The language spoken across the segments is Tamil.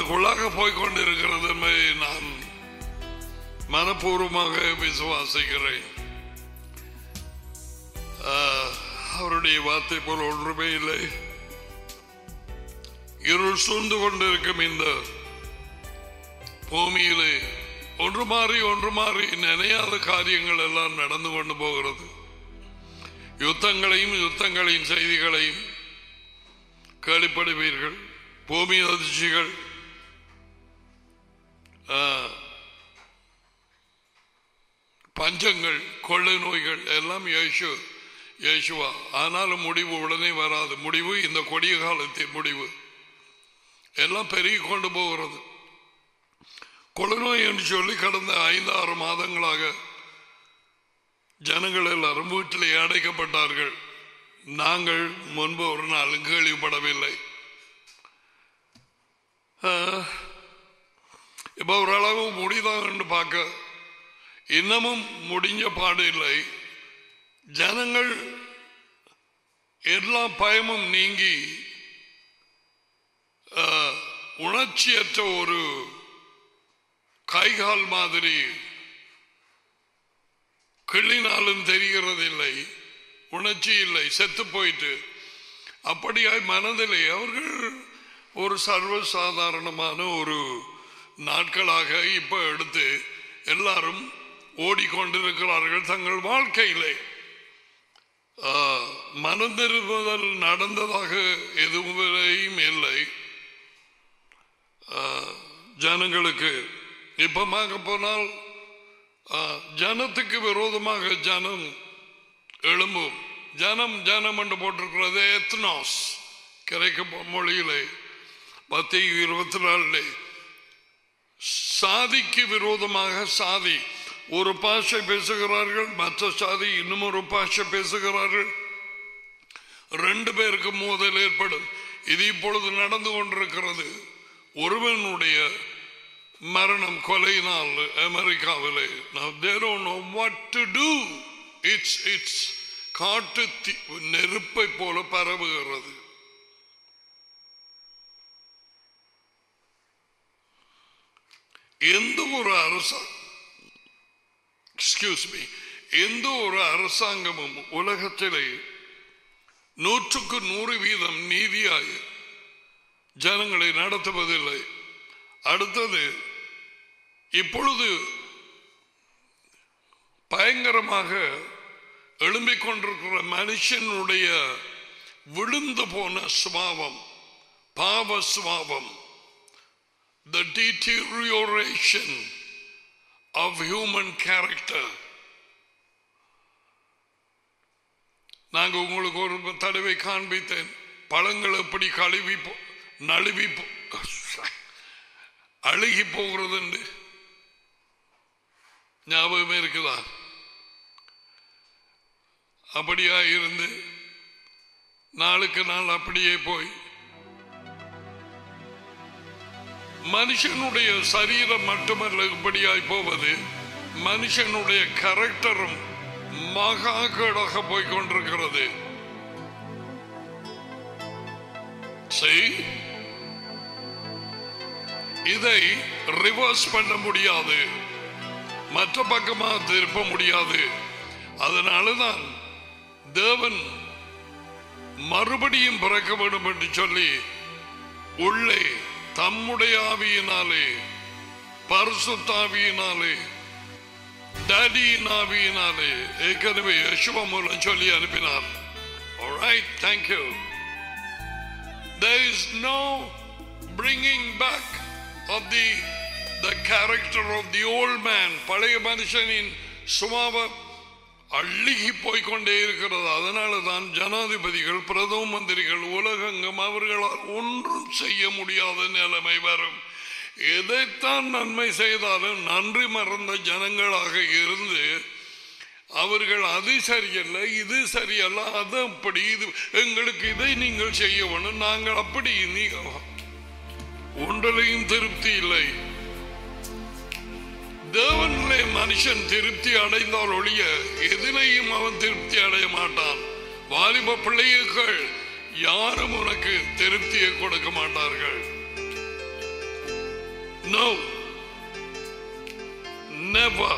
உங்களுக்குள்ளாக போய்கொண்டிருக்கிறது என்பதை நான் மனப்பூர்வமாக விசுவாசிக்கிறேன் ஆஹ், அவருடைய வார்த்தை போல ஒன்றுமே இல்லை இருள் சூழ்ந்து கொண்டிருக்கும் இந்த பூமியிலே ஒன்று மாறி ஒன்று மாறி நினையாத காரியங்கள் எல்லாம் நடந்து கொண்டு போகிறது யுத்தங்களையும் யுத்தங்களின் செய்திகளையும் கேள்விப்படுவீர்கள் பூமி அதிர்ச்சிகள் ஆ, பஞ்சங்கள் கொள்ளை நோய்கள் எல்லாம் இயேசு இயேசுவா ஆனாலும் முடிவு உடனே வராது முடிவு இந்த கொடிய காலத்தின் முடிவு எல்லாம் பெருகி கொண்டு போகிறது கொள்ளநோய் என்று சொல்லி கடந்த ஐந்து ஆறு மாதங்களாக ஜனங்கள் எல்லாரும் வீட்டிலே அடைக்கப்பட்டார்கள் நாங்கள் முன்பு ஒரு நாளும் கேள்விப்படவில்லை ஆஹ், இப்ப ஓரளவு முடிதான் என்று பார்க்க இன்னமும் முடிஞ்ச பாடு இல்லை ஜனங்கள் எல்லா பயமும் நீங்கி ஆஹ், உணர்ச்சியற்ற ஒரு கைகால் மாதிரி கிள்ளினாலும் தெரிகிறது இல்லை உணர்ச்சி இல்லை செத்து போயிட்டு அப்படியாய் மனதிலே அவர்கள் ஒரு சர்வசாதாரணமான ஒரு நாட்களாக இப்ப எடுத்து எல்லாரும் ஓடிக்கொண்டிருக்கிறார்கள் தங்கள் வாழ்க்கையிலே ஆ, மனம் திரும்புதல் நடந்ததாக எதுவும் இல்லை ஆ, ஜனங்களுக்கு இப்பமாக போனால் ஆ, ஜனத்துக்கு விரோதமாக ஜனம் எழும்பும் ஜனம் ஜனம் என்று போட்டிருக்கிறது எத்னாஸ் கிரைக்க மொழியிலே பத்து இருபத்தி நாலுலே சாதிக்கு விரோதமாக சாதி ஒரு பாஷை பேசுகிறார்கள் மற்ற சாதி இன்னும் ஒரு பாஷை பேசுகிறார்கள் ரெண்டு பேருக்கு மோதல் ஏற்படும் இது இப்பொழுது நடந்து கொண்டிருக்கிறது ஒருவனுடைய மரணம் கொலையினால் அமெரிக்காவிலே Now they don't know what to do. It's it's காட்டு தீ- நெருப்பை போல பரவுகிறது எந்த ஒரு அரசாங்கம் எக்ஸ்கியூஸ் மீ எந்த ஒரு அரசாங்கமும் உலகத்திலே நூற்றுக்கு நூறு வீதம் நீதியாய் ஜனங்களை நடத்துவதில்லை அடுத்தது இப்பொழுது பயங்கரமாக எழும்பிக் கொண்டிருக்கிற மனுஷனுடைய விழுந்து போன சுபாவம் பாவ சுபாவம் the deterioration of human character நாங்க உங்களுக்கு ஒரு தடவை காண்பித்தேன் பழங்கள் எப்படி கழுவி போ- நழுவி போ- அழுகி போகிறது என்று ஞாபகமே இருக்குதா அப்படியா இருந்து நாளுக்கு நாள் அப்படியே போய் மனுஷனுடைய சரீரம் மட்டுமல்ல இப்படியாய் போவது மனுஷனுடைய கரெக்டரும் மகா கேடாக போய் கொண்டிருக்கிறது See? இதை ரிவர்ஸ் பண்ண முடியாது மற்ற பக்கமாக திருப்ப முடியாது அதனாலதான் தேவன் மறுபடியும் பிறக்க வேண்டும் என்று சொல்லி உள்ளே தம்முடைய ஆவியினாலே பரிசுத்தாவியினாலே டேடியின் ஆவியினாலே ஏற்கனவே யசுவ மூலம் சொல்லி அனுப்பினார் Alright, thank you. There is no bringing back of the the character of the old man. பழைய மனுஷனின் சுபாவம் அழுகி போய்க்கொண்டே இருக்கிறது அதனால தான் ஜனாதிபதிகள் பிரதம மந்திரிகள் உலகங்கம் அவர்களால் ஒன்றும் செய்ய முடியாத நிலைமை வரும் எதைத்தான் நன்மை செய்தாலும் நன்றி மறந்த ஜனங்களாக இருந்து அவர்கள் அது சரியல்ல இது சரியல்ல அது அப்படி இது எங்களுக்கு இதை நீங்கள் செய்ய வேணும் நாங்கள் அப்படி நீங்க ஒன்றிலையும் திருப்தி இல்லை தேவனிலே மனுஷன் திருப்தி அடைந்தால் ஒழிய எதிலையும் அவன் திருப்தி அடைய மாட்டான் வாலிப பிள்ளைகள் யாரும் உனக்கு திருப்தியை கொடுக்க மாட்டார்கள் No. Never.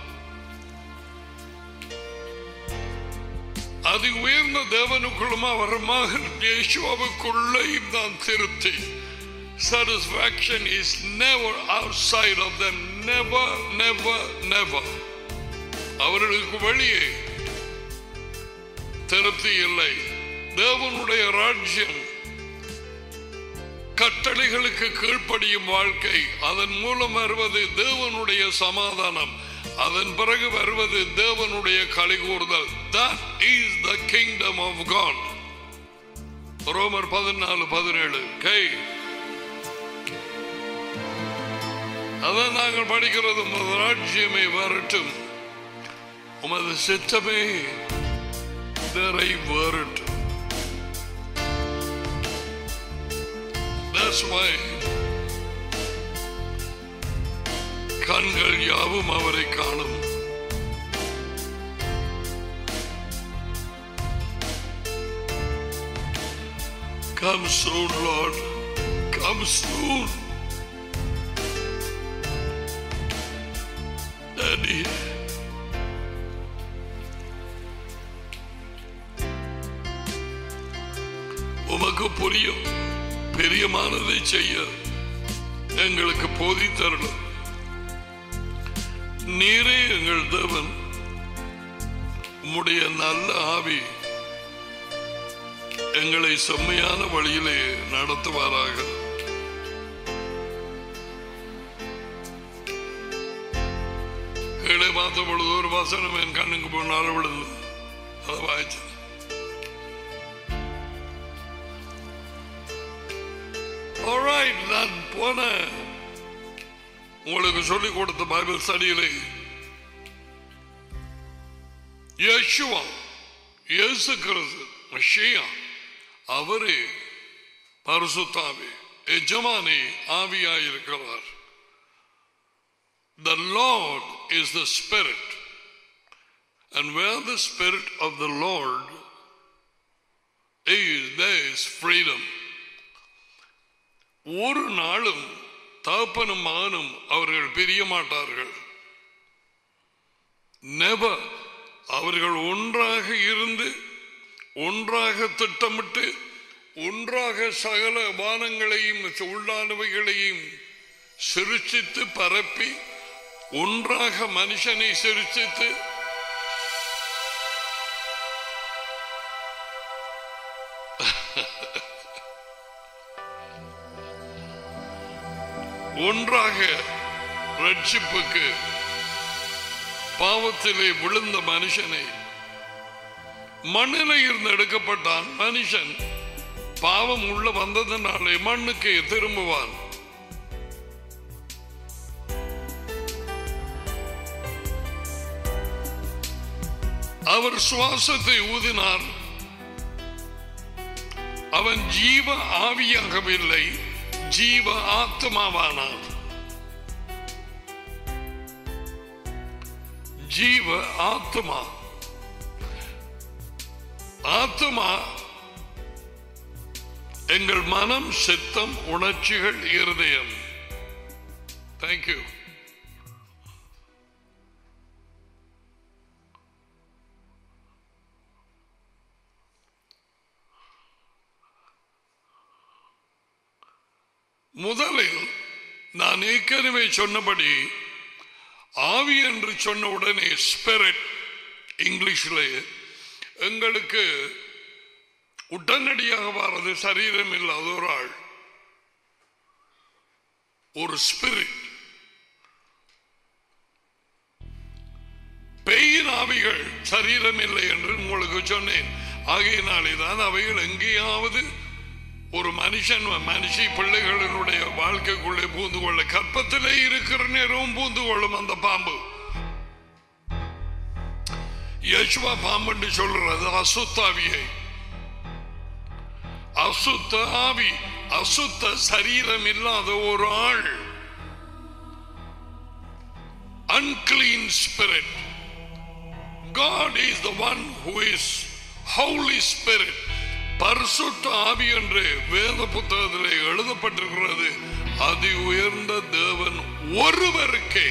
அதி உயர்ந்த தேவனுக்குள்ளும் அவர் மகன் இயேசுவுக்குள்ளேயும் தான் திருப்தி satisfaction is never outside of them never never never அவர்களுக்கு வெளியே திருப்தி இல்லை தேவனுடைய ராஜ்யம் கட்டளைகளுக்கு கீழ்ப்படியும் வாழ்க்கை அதன் மூலம் வருவது தேவனுடைய சமாதானம் அதன் பிறகு வருவது தேவனுடைய கலிகூறுதல் that is the kingdom of God ரோமர் பதினாலு பதினேழு கை அதான் நாங்கள் படிக்கிறது உமது ராஜ்யமே வரட்டும் உமது சித்தமே நிறை வரட்டும் That's why கண்கள் யாவும் அவரை காணும் Come soon, Lord. Come soon. Daddy. உமக்கு புரியும் பெரியமானதை செய்ய எங்களுக்கு போதித்தரணும் நீரே எங்கள் தேவன் உம்முடைய நல்ல ஆவி எங்களை செம்மையான வழியிலே நடத்துவாராக கீழே பார்த்த பொழுது ஒரு வசனம் என் கண்ணுக்கு முன்னால் விழுந்து அதை வாய்ச்சேன் Alright, நான் போன உங்களுக்கு சொல்லிக் கொடுத்த பைபிள் ஸ்டடியிலே யேசுவா இயேசு கிறிஸ்து மஷியா அவரே பரிசுத்தாவி எஜமானி ஆவியாயிருக்கிறார் The Lord is the Spirit. And where the Spirit of the Lord is, there is freedom. ஒரு நாளும் தகப்பனும் மகனும் அவர்கள் பிரிய மாட்டார்கள் நெவர் அவர்கள் ஒன்றாக இருந்து ஒன்றாக திட்டமிட்டு ஒன்றாக சகல வானங்களையும் உள்ளானவைகளையும் சிருச்சித்து பரப்பி ஒன்றாக மனுஷனை சிருச்சித்து ஒன்றாக ரட்சிப்புக்கு பாவத்திலே விழுந்த மனுஷனை மண்ணில இருந்து எடுக்கப்பட்டான் மனுஷன் பாவம் உள்ள வந்ததனாலே மண்ணுக்கு திரும்புவான் அவர் சுவாசத்தை ஊதினார் அவன் ஜீவ ஆவியாகவில்லை ஜீவ ஆத்மாவானார் ஜீவ ஆத்மா ஆத்மா எங்கள் மனம் சித்தம் உணர்ச்சிகள் இருதயம் தேங்க்யூ முதலில் நான் ஏற்கனவே சொன்னபடி ஆவி என்று சொன்ன உடனே ஸ்பிரிட் இங்கிலீஷ்ல எங்களுக்கு உடனடியாக வர்றது சரீரம் இல்லாத ஒரு ஆள் ஒரு ஸ்பிரிட் பெயின் ஆவிகள் சரீரம் இல்லை என்று உங்களுக்கு சொன்னேன் ஆகையினாலே தான் அவைகள் எங்கேயாவது ஒரு மனுஷன் மனுஷி பிள்ளைகளினுடைய வாழ்க்கைக்குள்ளே பூந்து கொள்ள கற்பத்திலே இருக்கிற நேரமும் பூந்து கொள்ளும் அந்த பாம்பு யசுவா பாம்பு சொல்றது அசுத்தாவியை அசுத்த ஆவி அசுத்த சரீரம் இல்லாத ஒரு ஆள் unclean spirit God is the one who is Holy Spirit பரிசுத்த ஆவி என்று வேத புத்தகத்தில் எழுதப்பட்டிருக்கிறது அதி உயர்ந்த தேவன் ஒருவருக்கே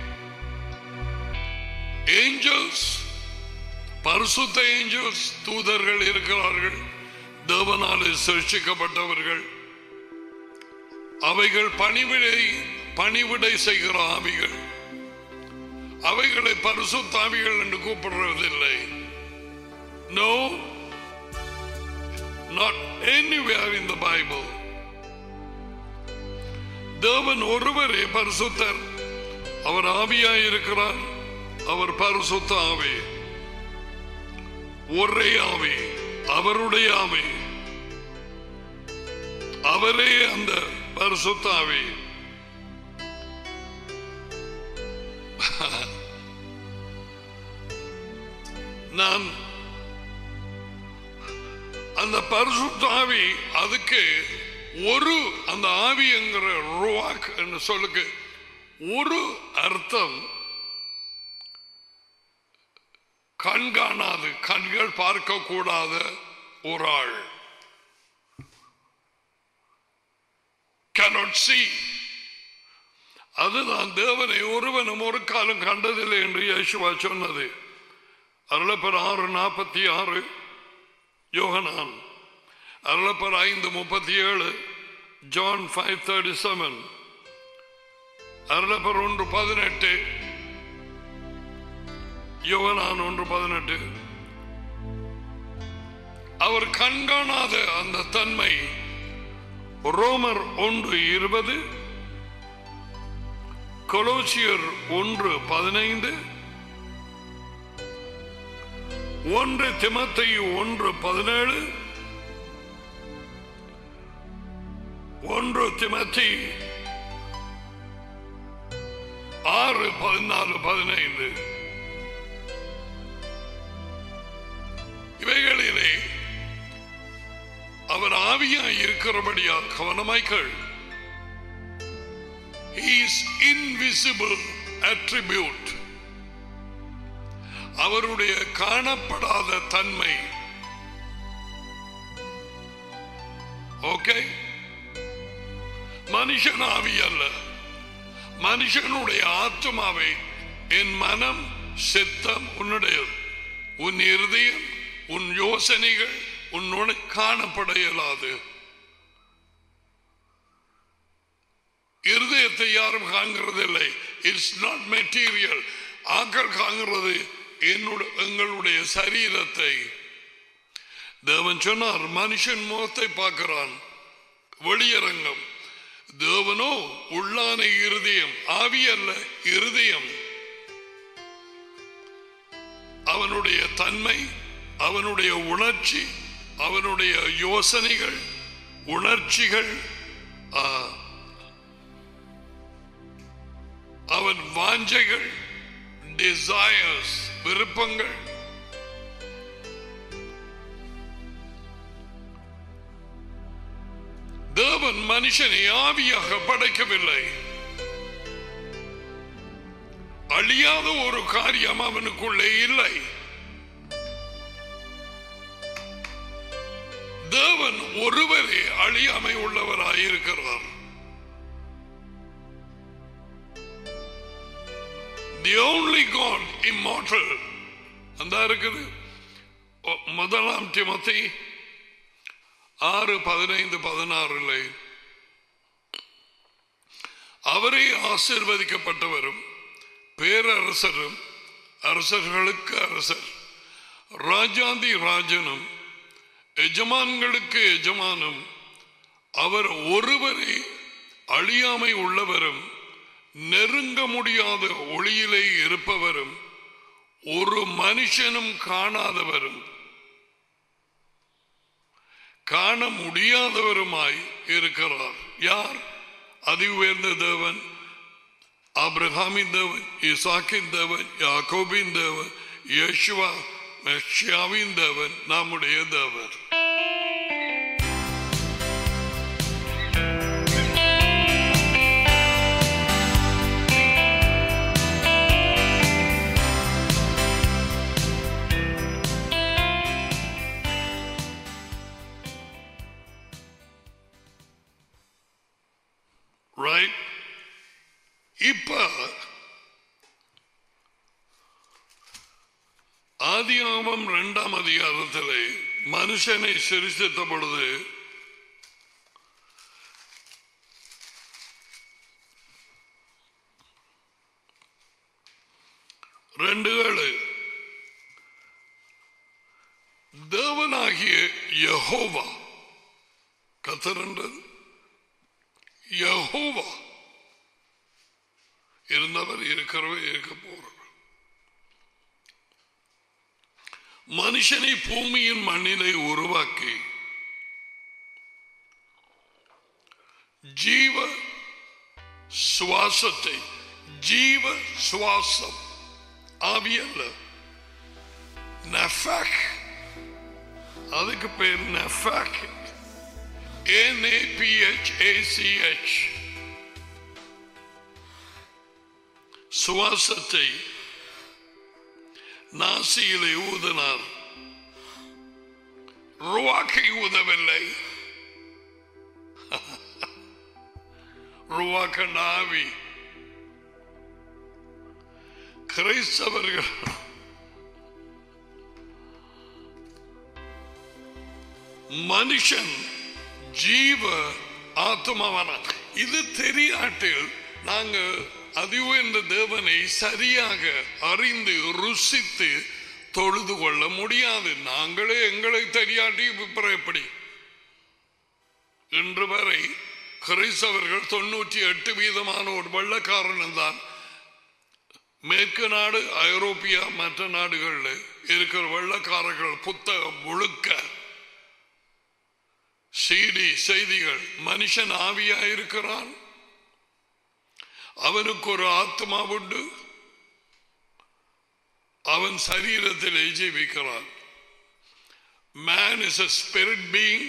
ஏஞ்சல்ஸ் பரிசுத்த ஏஞ்சல்ஸ் தூதர்கள் இருக்கிறார்கள் தேவனாலே சிருஷ்டிக்கப்பட்டவர்கள் அவைகள் பணிவிடை பணிவிடை செய்கிற ஆவிகள் அவைகளை பரிசுத்தாவிகள் என்று கூப்பிடுறதில்லை no not anywhere in the Bible தேவன் ஒருவரே பரிசுத்தர் அவர் ஆவியாய் இருக்கிறார் அவர் பரிசுத்த ஆவி ஒரே ஆவி அவருடைய ஆவி அவரே அந்த பரிசுத்த ஆவி நான் அந்த பரிசுத்த ஆவி அதுக்கு ஒரு அந்த ஆவி என்கிற ருவாக் என்று சொல்லுக்கு ஒரு அர்த்தம் கண் காணாது கண்கள் பார்க்க கூடாத ஒரு ஆள் cannot see அதுதான் தேவனை ஒருவனும் ஒரு காலம் கண்டதில்லை என்று யேசுவா சொன்னது அருளப்பர் ஆறு நாற்பத்தி ஆறு யோகனான் அருளப்பர் ஐந்து முப்பத்தி ஏழு ஜான் ஃபைவ் தேர்ட்டி செவன் அருளப்பர் ஒன்று பதினெட்டு யோகனான் ஒன்று பதினெட்டு அவர் கண்காணாத அந்த தன்மை ரோமர் ஒன்று இருபது கொலோசியர் ஒன்று பதினைந்து ஒன்று திமத்தை ஒன்று பதினேழு ஒன்று திமத்தி ஆறு பதினாலு பதினைந்து இவைகளிலே அவர் ஆவியாய் இருக்கிறபடியா கவனமாய்கள் His invisible attribute அவருடைய காணப்படாத தன்மை ஓகே மனுஷன் ஆவி அல்ல மனுஷனுடைய ஆத்மாவை என் மனம் சித்தம் உன்னுடையது உன் இருதயம் உன் யோசனைகள் உன்னோட காணப்பட இயலாது இருதயத்தை யாரும் காண்கிறதில்லை இட்ஸ் நாட் மெட்டீரியல் ஆக்கள் காண்கிறது என்னுடைய எங்களுடைய சரீரத்தை தேவன் சொன்னார் மனுஷன் முகத்தை பார்க்கிறான் வெளியரங்கம் தேவனோ உள்ளான இருதயம் ஆவி அல்ல இருதயம் அவனுடைய தன்மை அவனுடைய உணர்ச்சி அவனுடைய யோசனைகள் உணர்ச்சிகள் ஆ, அவன் வாஞ்சைகள் டிசையர்ஸ் விருப்பங்கள் தேவன் மனுஷனை ஆவியாக படைக்கவில்லை அழியாத ஒரு காரியம் அவனுக்குள்ளே இல்லை தேவன் ஒருவரே அழியாமை உள்ளவராயிருக்கிறார் தி only God immortal அந்த இருக்குது ஒ- முதலாம் திமத்தி ஆறு பதினைந்து பதினாறுல அவரே ஆசீர்வதிக்கப்பட்டவரும் பேரரசரும் அரசர்களுக்கு அரசர் ராஜாதி ராஜனும் எஜமான்களுக்கு எஜமானும் அவர் ஒருவரே அழியாமை உள்ளவரும் நெருங்க முடியாத ஒளியிலே இருப்பவரும் ஒரு மனுஷனும் காணாதவரும் காண முடியாதவருமாய் இருக்கிறார் யார் அதி உயர்ந்த தேவன் ஆபிரகாமின் தேவன் இசாக்கின் தேவன் யாக்கோபின் தேவன் யேசுவா மெஷியாவின் தேவன் நம்முடைய தேவன் Right? இப்ப ஆதியாமம் இரண்டாம் அதிகாரத்திலே மனுஷனை சிரிசித்த பொழுது ரெண்டு ஏழு தேவனாகிய யஹோவா கத்தரன்றது யஹோவா இருந்தவர் இருக்கிறவர் இருக்க போறவர் மனுஷனை பூமியின் மண்ணிலை உருவாக்கி ஜீவ சுவாசத்தை ஜீவ சுவாசம் ஆவியல்ல நஃபாக் அதுக்கு பேர் நஃபாக் என்ஏபிஹெச்ஏசிஹெச் சுவாசத்தை நாசியிலே ஊதினார் ருவாக்கை ஊதவில்லை ருவாக்க நாவி கிறிஸ்தவர்கள் மனுஷன் ஜீவ ஆத்மாவான இது தெரியாட்டில் நாங்க அதிவுயர்ந்த தேவனை சரியாக அறிந்து ருசித்து தொழுது கொள்ள முடியாது நாங்களே எங்களை தெரியாட்டி அப்புறம் எப்படி இன்று வரை கிறிஸ்தவர்கள் தொண்ணூற்றி எட்டு வீதமான ஒரு வெள்ளக்காரன் தான் மேற்கு நாடு ஐரோப்பியா மற்ற நாடுகளில் இருக்கிற வெள்ளக்காரர்கள் புத்தகம் முழுக்க செய்தி செய்திகள் மனுஷன் ஆவியா இருக்கிறான் அவனுக்கு ஒரு ஆத்மா உண்டு அவன் சரீரத்திலே ஜீவிக்கிறான் man is a spirit being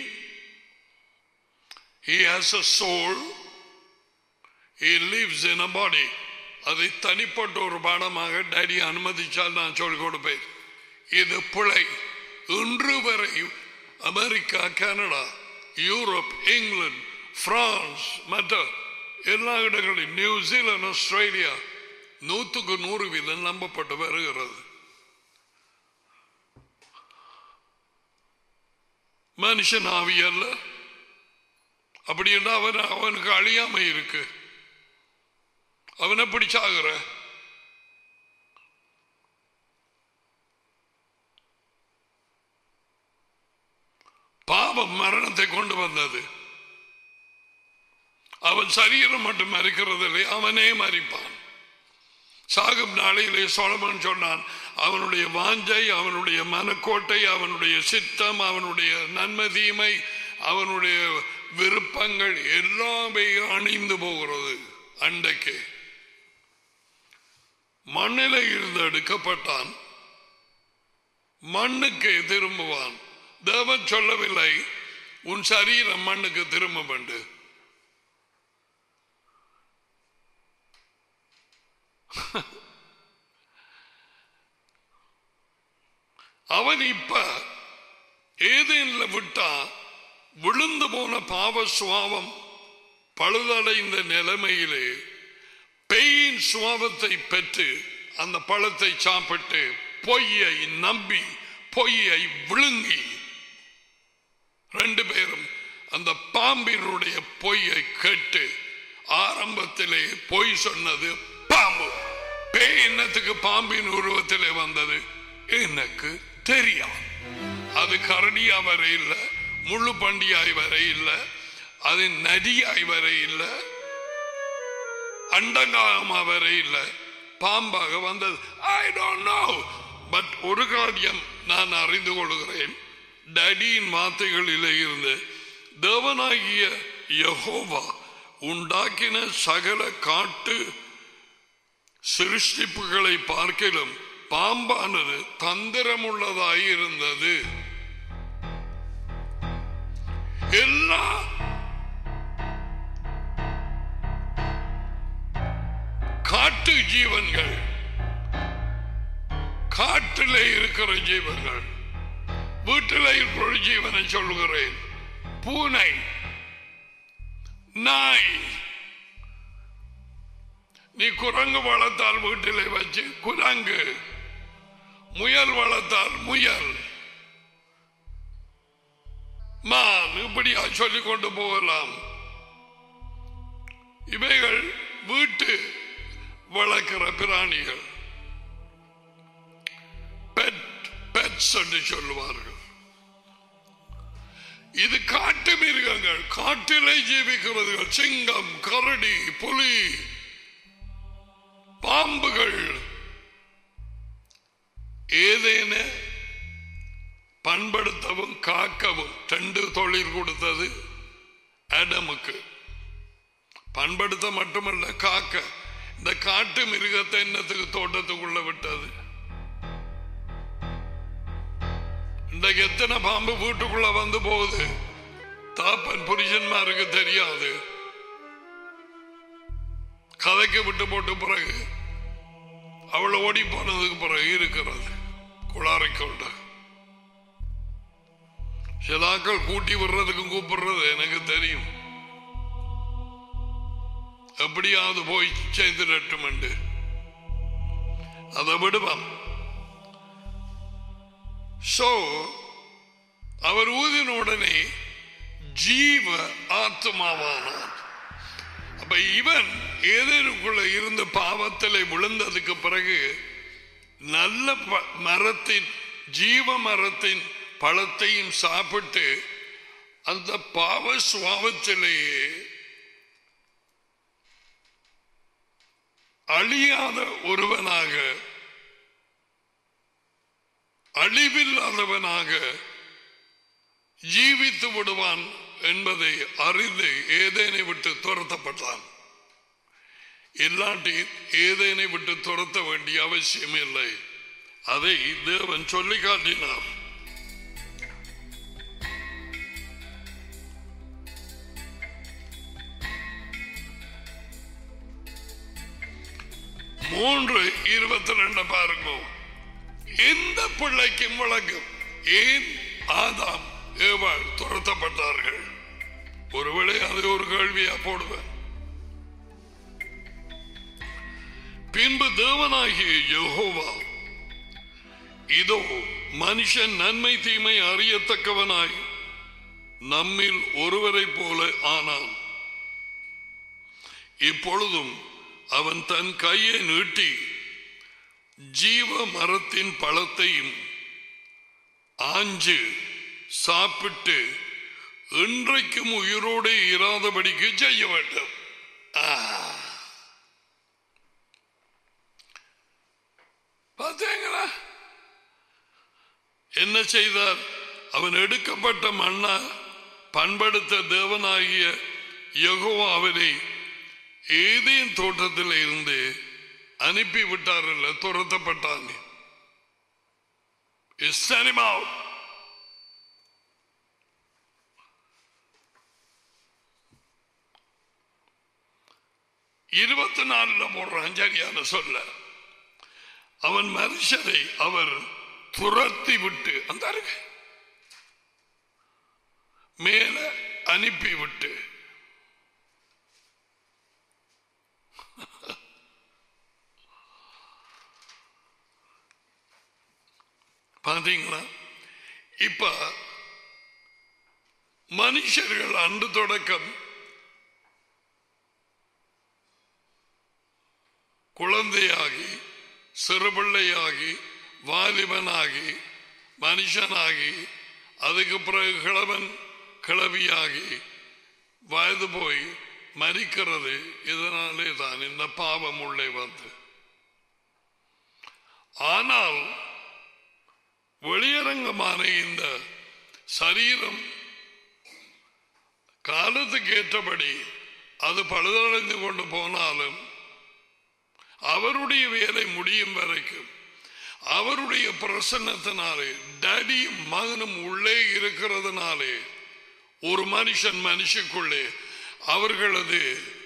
he has a soul he lives in a body அதை தனிப்பட்ட ஒரு பாடமாக டேடி அனுமதிச்சால் நான் சொல்லிக் கொடுப்பேன் இது பிழை இன்று வரை America Canada Europe England France மற்ற எல்லா இடங்களிலும் நியூசிலாந்து ஆஸ்திரேலியா நூற்றுக்கு நூறு வீதம் நம்பப்பட்டு வருகிறது மனுஷன் ஆவி அல்ல அப்படி என்றால் அவன் அவனுக்கு அழியாம இருக்கு அவன் எப்படி சாகுற பாவம் மரணத்தை கொண்டு வந்தது அவன் சரீரம் மட்டும் மறிக்கிறதில்லை அவனே மறிப்பான் சாகும் நாளையிலே சோழமன் சொன்னான் அவனுடைய வாஞ்சை அவனுடைய மனக்கோட்டை அவனுடைய சித்தம் அவனுடைய நன்மை தீமை அவனுடைய விருப்பங்கள் எல்லாமே அணிந்து போகிறது அண்டைக்கு மண்ணில இருந்து எடுக்கப்பட்டான் மண்ணுக்கு திரும்புவான் தேவன் சொல்லவில்லை உன் சரீரம் மண்ணுக்கு திரும்ப வேண்டு அவன் இப்ப ஏதேன்ல விட்டா விழுந்து போன பாவ சுவாவம் பழுதடைந்த நிலைமையிலே பேயின் சுவாபத்தை பெற்று அந்த பழத்தை சாப்பிட்டு பொய்யை நம்பி பொய்யை விழுங்கி ரெண்டு பேரும் அந்த பாம்பினுடைய பொய்யை கேட்டு ஆரம்பத்திலே பொய் சொன்னது பாம்பு பேய் என்னத்துக்கு பாம்பின் உருவத்திலே வந்தது எனக்கு தெரியும் அது கரடியா வர இல்லை முள்ளு பண்டியாய் வர இல்லை அது நதியாய் வர இல்லை அண்டங்காயமா வர இல்லை பாம்பாக வந்தது ஐ டோன்ட் நோ பட் ஒரு காரியம் நான் அறிந்து கொள்கிறேன் டடியின் வார்த்தைகளிலே இருந்து தேவனாகிய யகோவா உண்டாக்கின சகல காட்டு சிருஷ்டிப்புகளை பார்க்கிலும் பாம்பானது தந்திரமுள்ளதாய் இருந்தது எல்லா காட்டு ஜீவன்கள் காட்டிலே இருக்கிற ஜீவன்கள் வீட்டிலே இருக்கிற ஜீவனை சொல்லுகிறேன் பூனை நாய் நீ குரங்கு வளர்த்தால் வீட்டிலே வச்சு குரங்கு முயல் வளர்த்தால் முயல் மான் இப்படியா சொல்லிக் கொண்டு போகலாம் இவைகள் வீட்டு வளர்க்கிற பிராணிகள் பெட் பெட்ஸ் என்று சொல்லுவார்கள் இது காட்டு மிருகங்கள் காட்டிலே ஜீவிக்கிறது சிங்கம் கரடி புலி பாம்புகள் ஏதேன பண்படுத்தவும் காக்கவும் ரெண்டு தொழில் கொடுத்தது ஆடமுக்கு பண்படுத்த மட்டுமல்ல காக்க இந்த காட்டு மிருகத்தை என்னத்துக்கு தோட்டத்துக்குள்ள விட்டது இன்றைக்கு எத்தனை பாம்பு வீட்டுக்குள்ள வந்து போகுது தாப்பன் புருஷன்மாருக்கு தெரியாது கதைக்கு விட்டு போட்டு பிறகு அவள் ஓடி போனதுக்கு பிறகு இருக்கிறது குளாரை கொண்ட சிலாக்கள் கூட்டி விடுறதுக்கும் கூப்பிடுறது எனக்கு தெரியும் எப்படியாவது போய் செய்திடட்டும் என்று அதை விடுவான் சோ அவர் ஊதின உடனே ஜீவ ஆத்மாவானார் அப்ப இவன் ஏதேனுக்குள்ள இருந்த பாவத்திலே விழுந்ததுக்கு பிறகு நல்ல ப- மரத்தின் ஜீவ மரத்தின் பழத்தையும் சாப்பிட்டு அந்த பாவ சுவாவத்திலேயே அழியாத ஒருவனாக அழிவில்லாதவனாக ஜீவித்து விடுவான் என்பதை அறிந்து ஏதேனை விட்டு துரத்தப்பட்டான் இல்லாட்டி ஏதேனை விட்டு துரத்த வேண்டிய அவசியம் இல்லை அதை தேவன் சொல்லி காட்டினார் மூன்று இருபத்தி ரெண்டு பாருங்க எந்த பிள்ளைக்கும் வழங்கும் ஏன் ஆதாம் ஏவாள் துரத்தப்பட்டார்கள் ஒருவேளை அது ஒரு கேள்வியா போடுவேன் பின்பு தேவனாகிய யெகோவா இதோ மனுஷன் நன்மை தீமை அறியத்தக்கவனாய் நம்மில் ஒருவரைப் போல ஆனான் இப்பொழுதும் அவன் தன் கையை நீட்டி ஜீவ மரத்தின் பழத்தையும் ஆஞ்சு சாப்பிட்டு இன்றைக்கும் உயிரோடு இராதபடிக்கு செய்ய வேண்டும் ஆ. பார்த்தீங்களா என்ன செய்தார் அவன் எடுக்கப்பட்ட மண்ணா பண்படுத்த தேவனாகிய யெகோவா அவரை ஏதேன் தோட்டத்தில் இருந்து அனுப்பி விட்டாரல்ல துரத்தப்பட்டான் Is sent him out. இருபத்தி நாலுல போடுறான் சரியான சொல்ல அவன் மனுஷரை அவர் துரத்தி விட்டு அந்த அருகே மேல அனுப்பி விட்டு பாத்தீங்களா இப்ப மனுஷர்கள் அன்று தொடக்கம் குழந்தையாகி சிறுபிள்ளையாகி வாலிபனாகி மனுஷனாகி அதுக்கு பிறகு கிழவன் கிளவியாகி வயது போய் மறிக்கிறது இதனாலே தான் இந்த பாவம் உள்ளே வந்து ஆனால் வெளியரங்கமான இந்த சரீரம் காலத்துக்கு ஏற்றபடி அது பழுதடைந்து கொண்டு போனாலும் அவருடைய வேலை முடியும் வரைக்கும் அவருடைய பிரசன்னத்தினாலே டடியும் மகனும் உள்ளே இருக்கிறதுனாலே ஒரு மனுஷன் மனுஷக்குள்ளே அவர்களது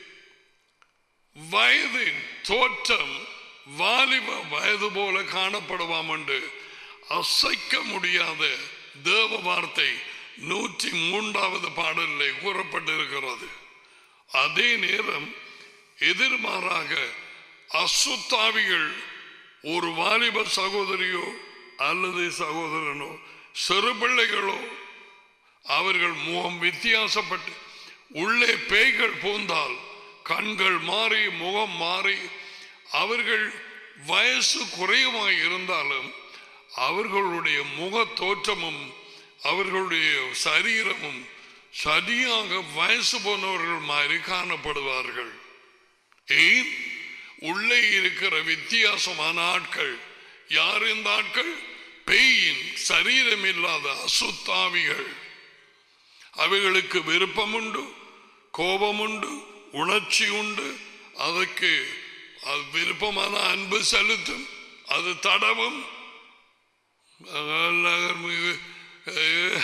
வயதின் தோற்றம் வாலிப வயது போல காணப்படுவாம் என்று அசைக்க முடியாத தேவ வார்த்தை நூற்றி மூன்றாவது பாடலில் கூறப்பட்டிருக்கிறது அதே நேரம் எதிர்மாறாக அசுத்தாவிகள் ஒரு வாலிப சகோதரியோ அல்லது சகோதரனோ சிறு பிள்ளைகளோ அவர்கள் முகம் வித்தியாசப்பட்டு உள்ளே பேய்கள் பூந்தால் கண்கள் மாறி முகம் மாறி அவர்கள் வயசு குறைவாய் இருந்தாலும் அவர்களுடைய முக தோற்றமும் அவர்களுடைய சரீரமும் சரியாக வயசு போனவர்கள் மாதிரி காணப்படுவார்கள் ஏன் உள்ளே இருக்கிற வித்தியாசமான ஆட்கள் யார் இந்த ஆட்கள் பேயின் சரீரம் இல்லாத அசுத்தாவிகள் அவைகளுக்கு விருப்பம் உண்டு கோபம் உண்டு உணர்ச்சி உண்டு அதற்கு அது விருப்பமான அன்பு செலுத்தும் அது தடவும் அதெல்லாம் மிக- அஹ்,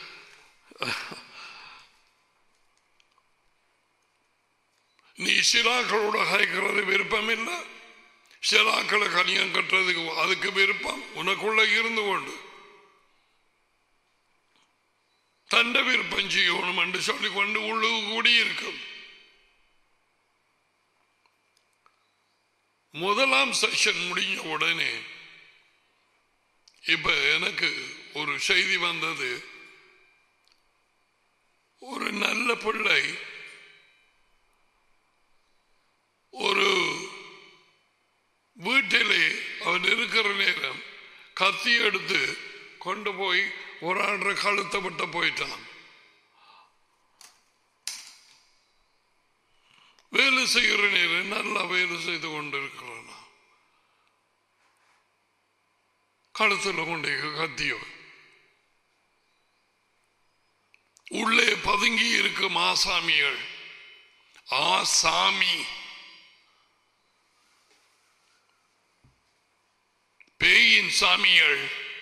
நீ சிலாக்களோட ஹைக்கிறது விருப்பம் இல்லை சிலாக்களை கல்யாணம் கட்டுறதுக்கு அதுக்கு விருப்பம் உனக்குள்ள இருந்து கொண்டு தண்ட விருப்பம் செய்யணும் என்று சொல்லிக் கொண்டு உள்ளுக்கு கூடியிருக்கும் முதலாம் செஷன் முடிஞ்ச உடனே இப்ப எனக்கு ஒரு செய்தி வந்தது ஒரு நல்ல பிள்ளை ஒரு வீட்டிலே அவன் இருக்கிற நேரம் கத்தி எடுத்து கொண்டு போய் ஒரு ஆண்டரை கழுத்தை விட்ட போயிட்டான் வேலை செய்கிற நேரம் நல்லா வேலை செய்து கொண்டிருக்கிறான் கழுத்துல கொண்டு கத்தியோ உள்ளே பதுங்கி இருக்கும் ஆசாமிகள் ஆசாமி பேயின் சாமிகள்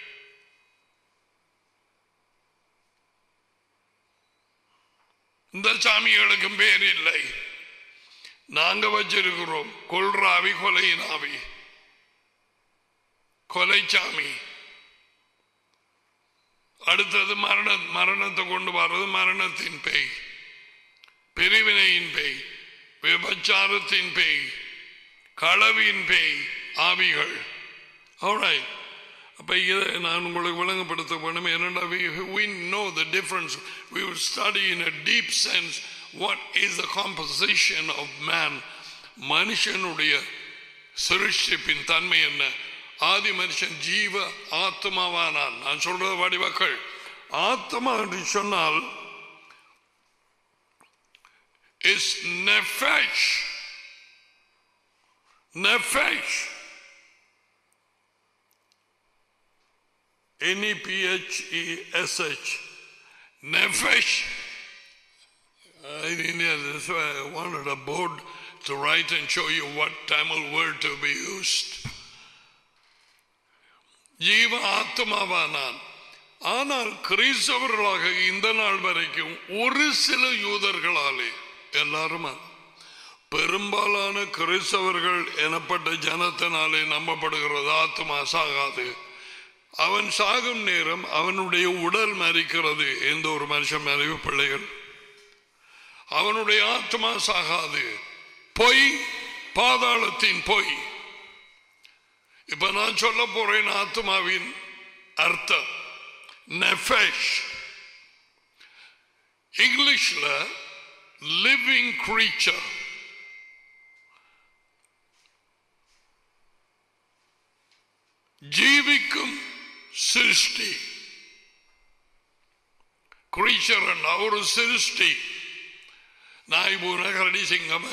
இந்த சாமிகளுக்கும் பேர் இல்லை நாங்க வச்சிருக்கிறோம் கொல்ராவி கொலை நாவி கொலைச்சாமி அடுத்தது மரண மரணத்தை கொண்டு வர்றது மரணத்தின் பேய் பிரிவினையின் பேய் விபச்சாரத்தின் பேய் களவின் பேய் ஆவிகள் Alright. அப்ப இதை நான் உங்களுக்கு விளங்கப்படுத்த வேண்டும் என்னடா we, we know the difference we will study in a deep sense what is the composition of man மனுஷனுடைய சிருஷ்டிப்பின் தன்மை என்ன ஆதி மனுஷன் ஜீவ ஆத்மாவானான் நான் சொல்றது வடிவக்கள் ஆத்மா என்று சொன்னால் is nefesh nefesh N-E-P-H-E-S-H. Nefesh. I didn't know, that's why I wanted a board to write and show you what Tamil word to be used. ஜீவ ஆத்மாவானான் ஆனால் கிறிஸ்தவர்களாக இந்த நாள் வரைக்கும் ஒரு சில யூதர்களாலே எல்லாரும் அல்ல. பெரும்பாலான கிறிஸ்தவர்கள் எனப்பட்ட ஜனத்தினாலே நம்பப்படுகிறது ஆத்மா சாகாது அவன் சாகும் நேரம் அவனுடைய உடல் மறிக்கிறது எந்த ஒரு மனுஷன் மறைவு பிள்ளைகள் அவனுடைய ஆத்மா சாகாது பொய் பாதாளத்தின் பொய் இப்ப நான் சொல்ல போறேன் ஆத்மாவின் அர்த்தம் நெஃபெஷ் இங்கிலீஷ்ல லிவிங் creature ஜீவிக்கும் சிருஷ்டி creature என்ற ஒரு சிருஷ்டி நாய் பூனை கரடி சிங்கம்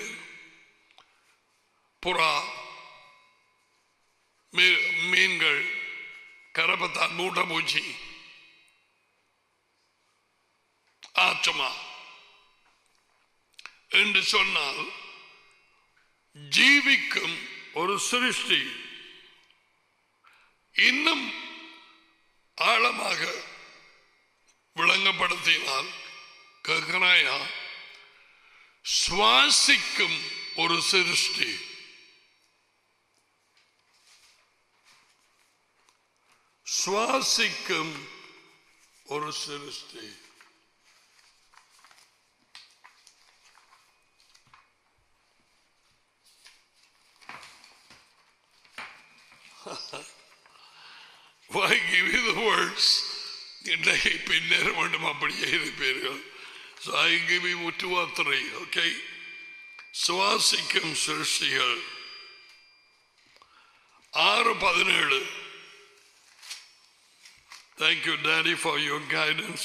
புறா மீ- மீன்கள் கரப்பத்தான் மூட்டைப்பூச்சி ஆத்மா என்று சொன்னால் ஜீவிக்கும் ஒரு சிருஷ்டி இன்னும் ஆழமாக விளங்கப்படுத்தினால் கேட்கிறாயா சுவாசிக்கும் ஒரு சிருஷ்டி சுவாசிக்கும் ஒரு சிருஷ்டி Why give you the words? இன்றைக்கு பின்னர் மட்டும் அப்படியே இருப்பீர்கள் So I give you two or three, okay? சுவாசிக்கும் சிருஷ்டிகள் ஆறு பதினேழு Thank you, Daddy, for your guidance.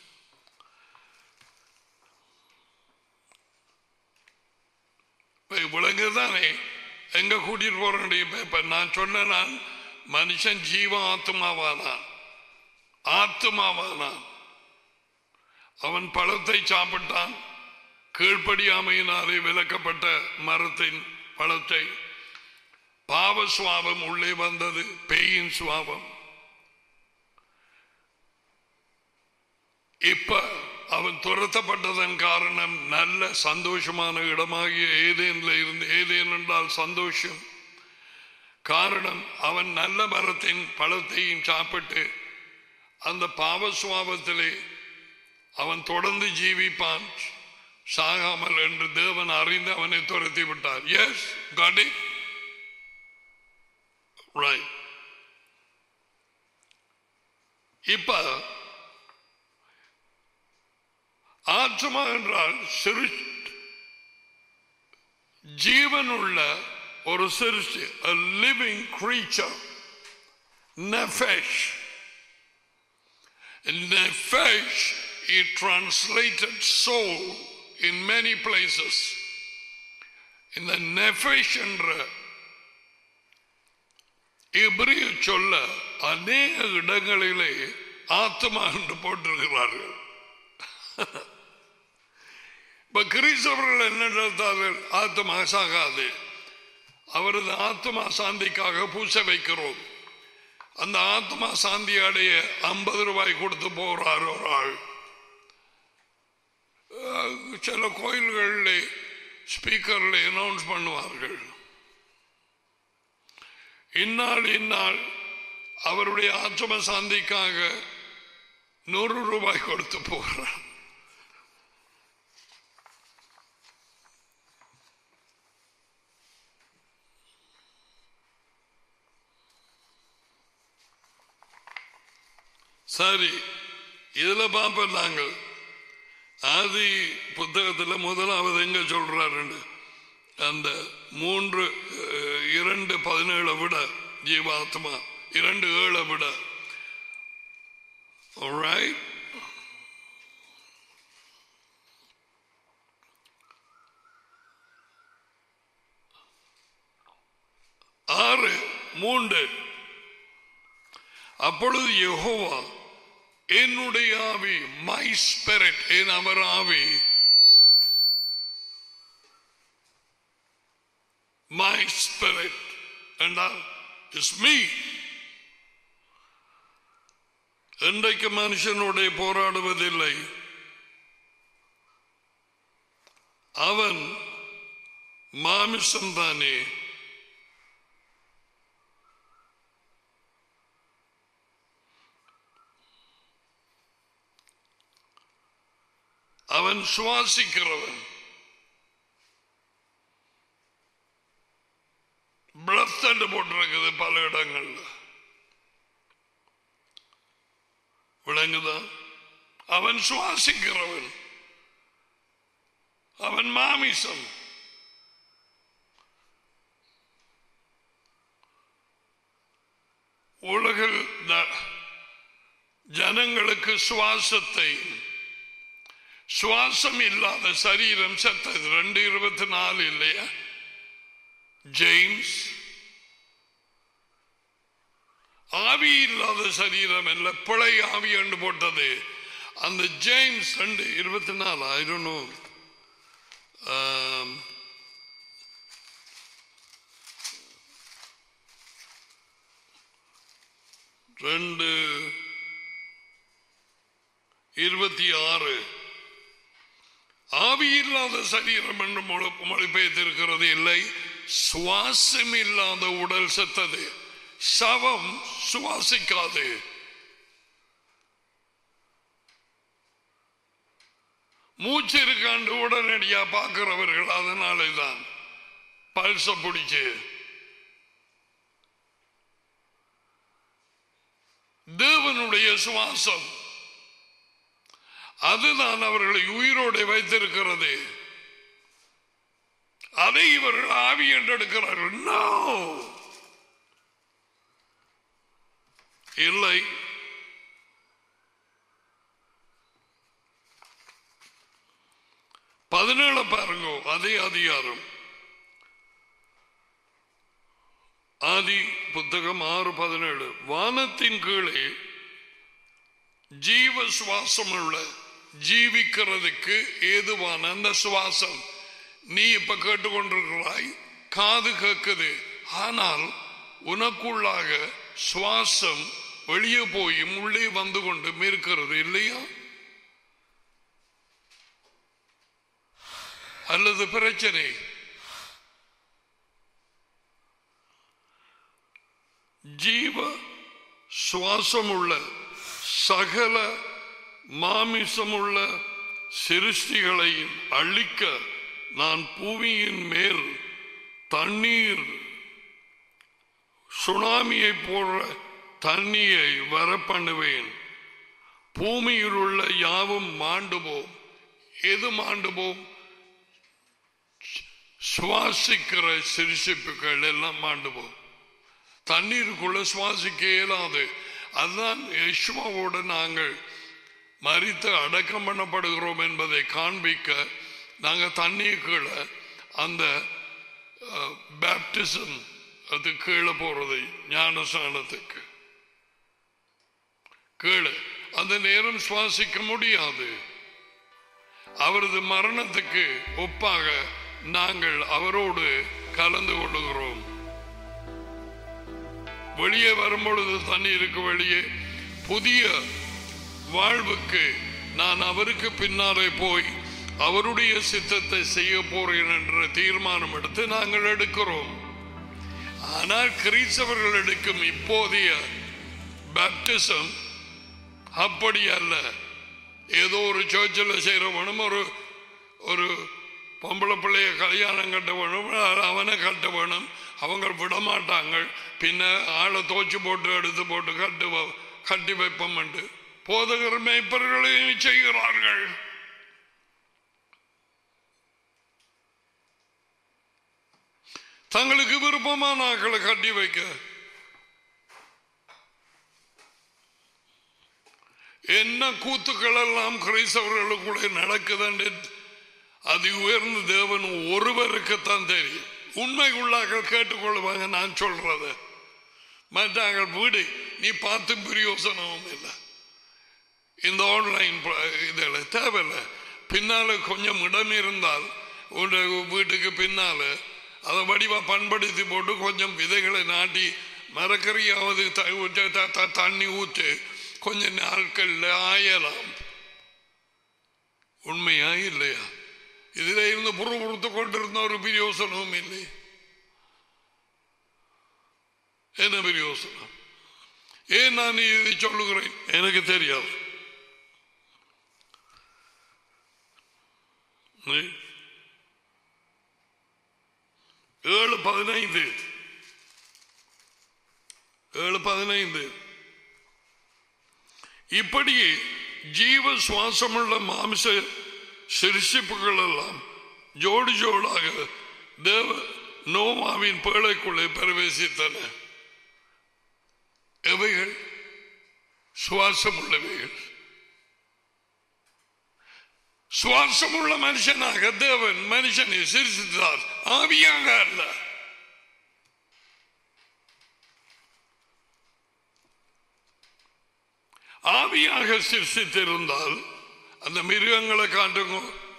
விளங்குதானே எங்க கூட்டிட்டு போறேன் இப்ப நான் சொன்ன நான் மனுஷன் ஜீவ ஆத்மாவானான் ஆத்மாவானான் அவன் பழத்தை சாப்பிட்டான் கீழ்ப்படியாமையினாலே விலக்கப்பட்ட மரத்தின் பழத்தை பாவ சுவாபம் உள்ளே வந்தது பேயின் சுவாபம் இப்ப அவன் துரத்தப்பட்டதன் காரணம் நல்ல சந்தோஷமான இடமாகிய ஏதேன்ல இருந்து ஏதேன் என்றால் சந்தோஷம் காரணம் அவன் நல்ல மரத்தின் பழத்தையும் சாப்பிட்டு அந்த பாவ சுவாபத்திலே அவன் தொடர்ந்து ஜீவிப்பான் சாகாமல் என்று தேவன் அறிந்து அவனை துரத்தி விட்டார் எஸ் காடி ரைட் இப்ப ஆத்மா என்றால் சிறு ஜீவனுள்ள ஒரு சிருஷ்டி a living creature nefesh nefesh is translated soul in many places இந்த நெஃபெஷ் என்ற இப்ரிய சொல்ல அநேக இடங்களிலே ஆத்மா என்று போட்டிருக்கிறார்கள் இப்ப கிறிஸ்தவர்கள் என்ன நடத்தார்கள் ஆத்மா சாகாது அவரது ஆத்மா சாந்திக்காக பூச வைக்கிறோம் அந்த ஆத்மா சாந்தி அடைய ஐம்பது ரூபாய் கொடுத்து போறார் ஒரு ஆள் அஹ், சில கோயில்களில் ஸ்பீக்கர்ல அனௌன்ஸ் பண்ணுவார்கள் இந்நாள் இந்நாள் அவருடைய ஆத்ம சாந்திக்காக நூறு ரூபாய் கொடுத்து போகிறார் சரி இதுல பார்ப்போம் நாங்கள் ஆதி புத்தகத்துல முதலாவது எங்க சொல்றாரு அந்த மூன்று அஹ், இரண்டு பதினேழை விட ஜீவாத்மா இரண்டு ஏழை விட Alright? ஆறு மூன்று அப்பொழுது யெகோவா என்னுடைய ஆவி மை ஸ்பிரிட் என் அவர் ஆவி மை ஸ்பிரிட் என்றால் இஸ் மீ இன்றைக்கு மனுஷனுடைய போராடுவதில்லை அவன் மாமிசம் தானே அவன் சுவாசிக்கிறவன் பிரத் என்று போட்டிருக்குது பல இடங்கள்ல விளங்குதா அவன் சுவாசிக்கிறவன் அவன் மாமிசம் உலகில் ந- ஜனங்களுக்கு சுவாசத்தை சுவாசம் இல்லாத சரீரம் செத்தது ரெண்டு இருபத்தி நாலு இல்லையா ஜேம்ஸ் ஆவி இல்லாத சரீரம் அல்ல பிழை ஆவி என்று போட்டது அந்த ஜேம்ஸ் ரெண்டு இருபத்தி நாலு ஆயிரம் ரெண்டு இருபத்தி ஆறு ஆவி இல்லாத சரீரம் என்று மொழி- மொழிபெயர்த்திருக்கிறது இல்லை சுவாசம் இல்லாத உடல் செத்தது சவம் சுவாசிக்காது மூச்சு இருக்காண்டு உடனடியா பார்க்கிறவர்கள் அதனாலே தான் பல்ச பிடிச்சு தேவனுடைய சுவாசம் அதுதான் அவர்களை உயிரோடு வைத்திருக்கிறது அதை இவர்கள் ஆவி என்றெடுக்கிறார்கள் No. இல்லை பதினேழு பாருங்க அதே அதிகாரம் ஆதி புத்தகம் ஆறு பதினேழு வானத்தின் கீழே ஜீவ சுவாசம் உள்ள ஜீவிக்கிறதுக்கு ஏதுவான அந்த சுவாசம் நீ இப்ப கேட்டுக்கொண்டிருக்கிறாய் காது கேட்குது ஆனால் உனக்குள்ளாக சுவாசம் வெளியே போயும் உள்ளே வந்து கொண்டும் இருக்கிறது இல்லையா அல்லது பிரச்சனை ஜீவ சுவாசமுள்ள சகல மாமிசமுள்ள சிருஷ்டிகளையும் அழிக்க நான் பூமியின் மேல் தண்ணீர் சுனாமியை போன்ற தண்ணியை வர பண்ணுவேன் பூமியில் உள்ள யாவும் மாண்டுபோம் எது மாண்டுபோம் சுவாசிக்கிற சிரிசிப்புகள் எல்லாம் மாண்டுபோம் தண்ணீருக்குள்ள சுவாசிக்க இயலாது அதுதான் யஷ்மாவோடு நாங்கள் மறித்து அடக்கம் பண்ணப்படுகிறோம் என்பதை காண்பிக்க நாங்கள் தண்ணீருக்குள்ள அந்த பேப்டிசம் அது கீழே போறது ஞானஸ்நானத்துக்கு கீழே அந்த நேரம் சுவாசிக்க முடியாது அவரது மரணத்துக்கு ஒப்பாக நாங்கள் அவரோடு கலந்து கொள்ளுகிறோம் வெளியே வரும்பொழுது தண்ணீருக்கு வெளியே புதிய வாழ்வுக்கு நான் அவருக்கு பின்னாலே போய் அவருடைய சித்தத்தை செய்ய போறேன் என்ற தீர்மானம் எடுத்து நாங்கள் எடுக்கிறோம் ஆனால் கிறிஸ்தவர்கள் எடுக்கும் இப்போதைய பேப்டிசம் அப்படி அல்ல ஏதோ ஒரு சர்ச்சில் செய்கிறவனும் ஒரு ஒரு பொம்பளை பிள்ளைய கல்யாணம் கட்ட வேணும் அவனை கட்ட வேணும் அவங்க விட மாட்டாங்க பின்ன ஆளை தோச்சு போட்டு எடுத்து போட்டு கட்டு கட்டி வைப்போம் போதகர் மேய்ப்பர்களையும் செய்கிறார்கள் தங்களுக்கு விருப்பமான ஆக்களை கட்டி வைக்க என்ன கூத்துக்கள் எல்லாம் கிரைஸ்தவர்களுக்குள்ளே நடக்குதுன்னு அது உயர்ந்த தேவன் ஒருவருக்குத்தான் தெரியும் உண்மை உள்ளாக கேட்டுக்கொள்வாங்க நான் சொல்றது மற்றாங்க வீடு நீ பார்த்து பிரயோசனமும் இல்லை இந்த ஆன்லைன் இதில் தேவையில்லை பின்னால கொஞ்சம் இடம் இருந்தால் உன்னுடைய வீட்டுக்கு பின்னால அதை வடிவா பண்படுத்தி போட்டு கொஞ்சம் விதைகளை நாட்டி மரக்கறியாவது தண்ணி ஊற்று கொஞ்ச நாட்கள்ல ஆயலாம் உண்மையா இல்லையா இதுல இருந்து புறப்புறுத்து கொண்டிருந்த ஒரு பிரயோசனமும் இல்லை என்ன பிரயோசனம் ஏன் நான் இதை சொல்லுகிறேன் எனக்கு தெரியாது ஏழு பதினைந்து ஏழு பதினைந்து இப்படியே ஜீவ சுவாசமுள்ள மாமிச சிரிசிப்புகள் எல்லாம் ஜோடி ஜோடாக தேவ நோமாவின் பேழைக்குள்ளே பிரவேசித்தன எவைகள் சுவாசம் உள்ளவைகள் சுவாசமுள்ள மனுஷனாக தேவன் மனுஷனை சிரித்தார் ஆவியாக அல்ல ஆவியாக சிருஷ்டித்திருந்தால் அந்த மிருகங்களை காட்டுங்க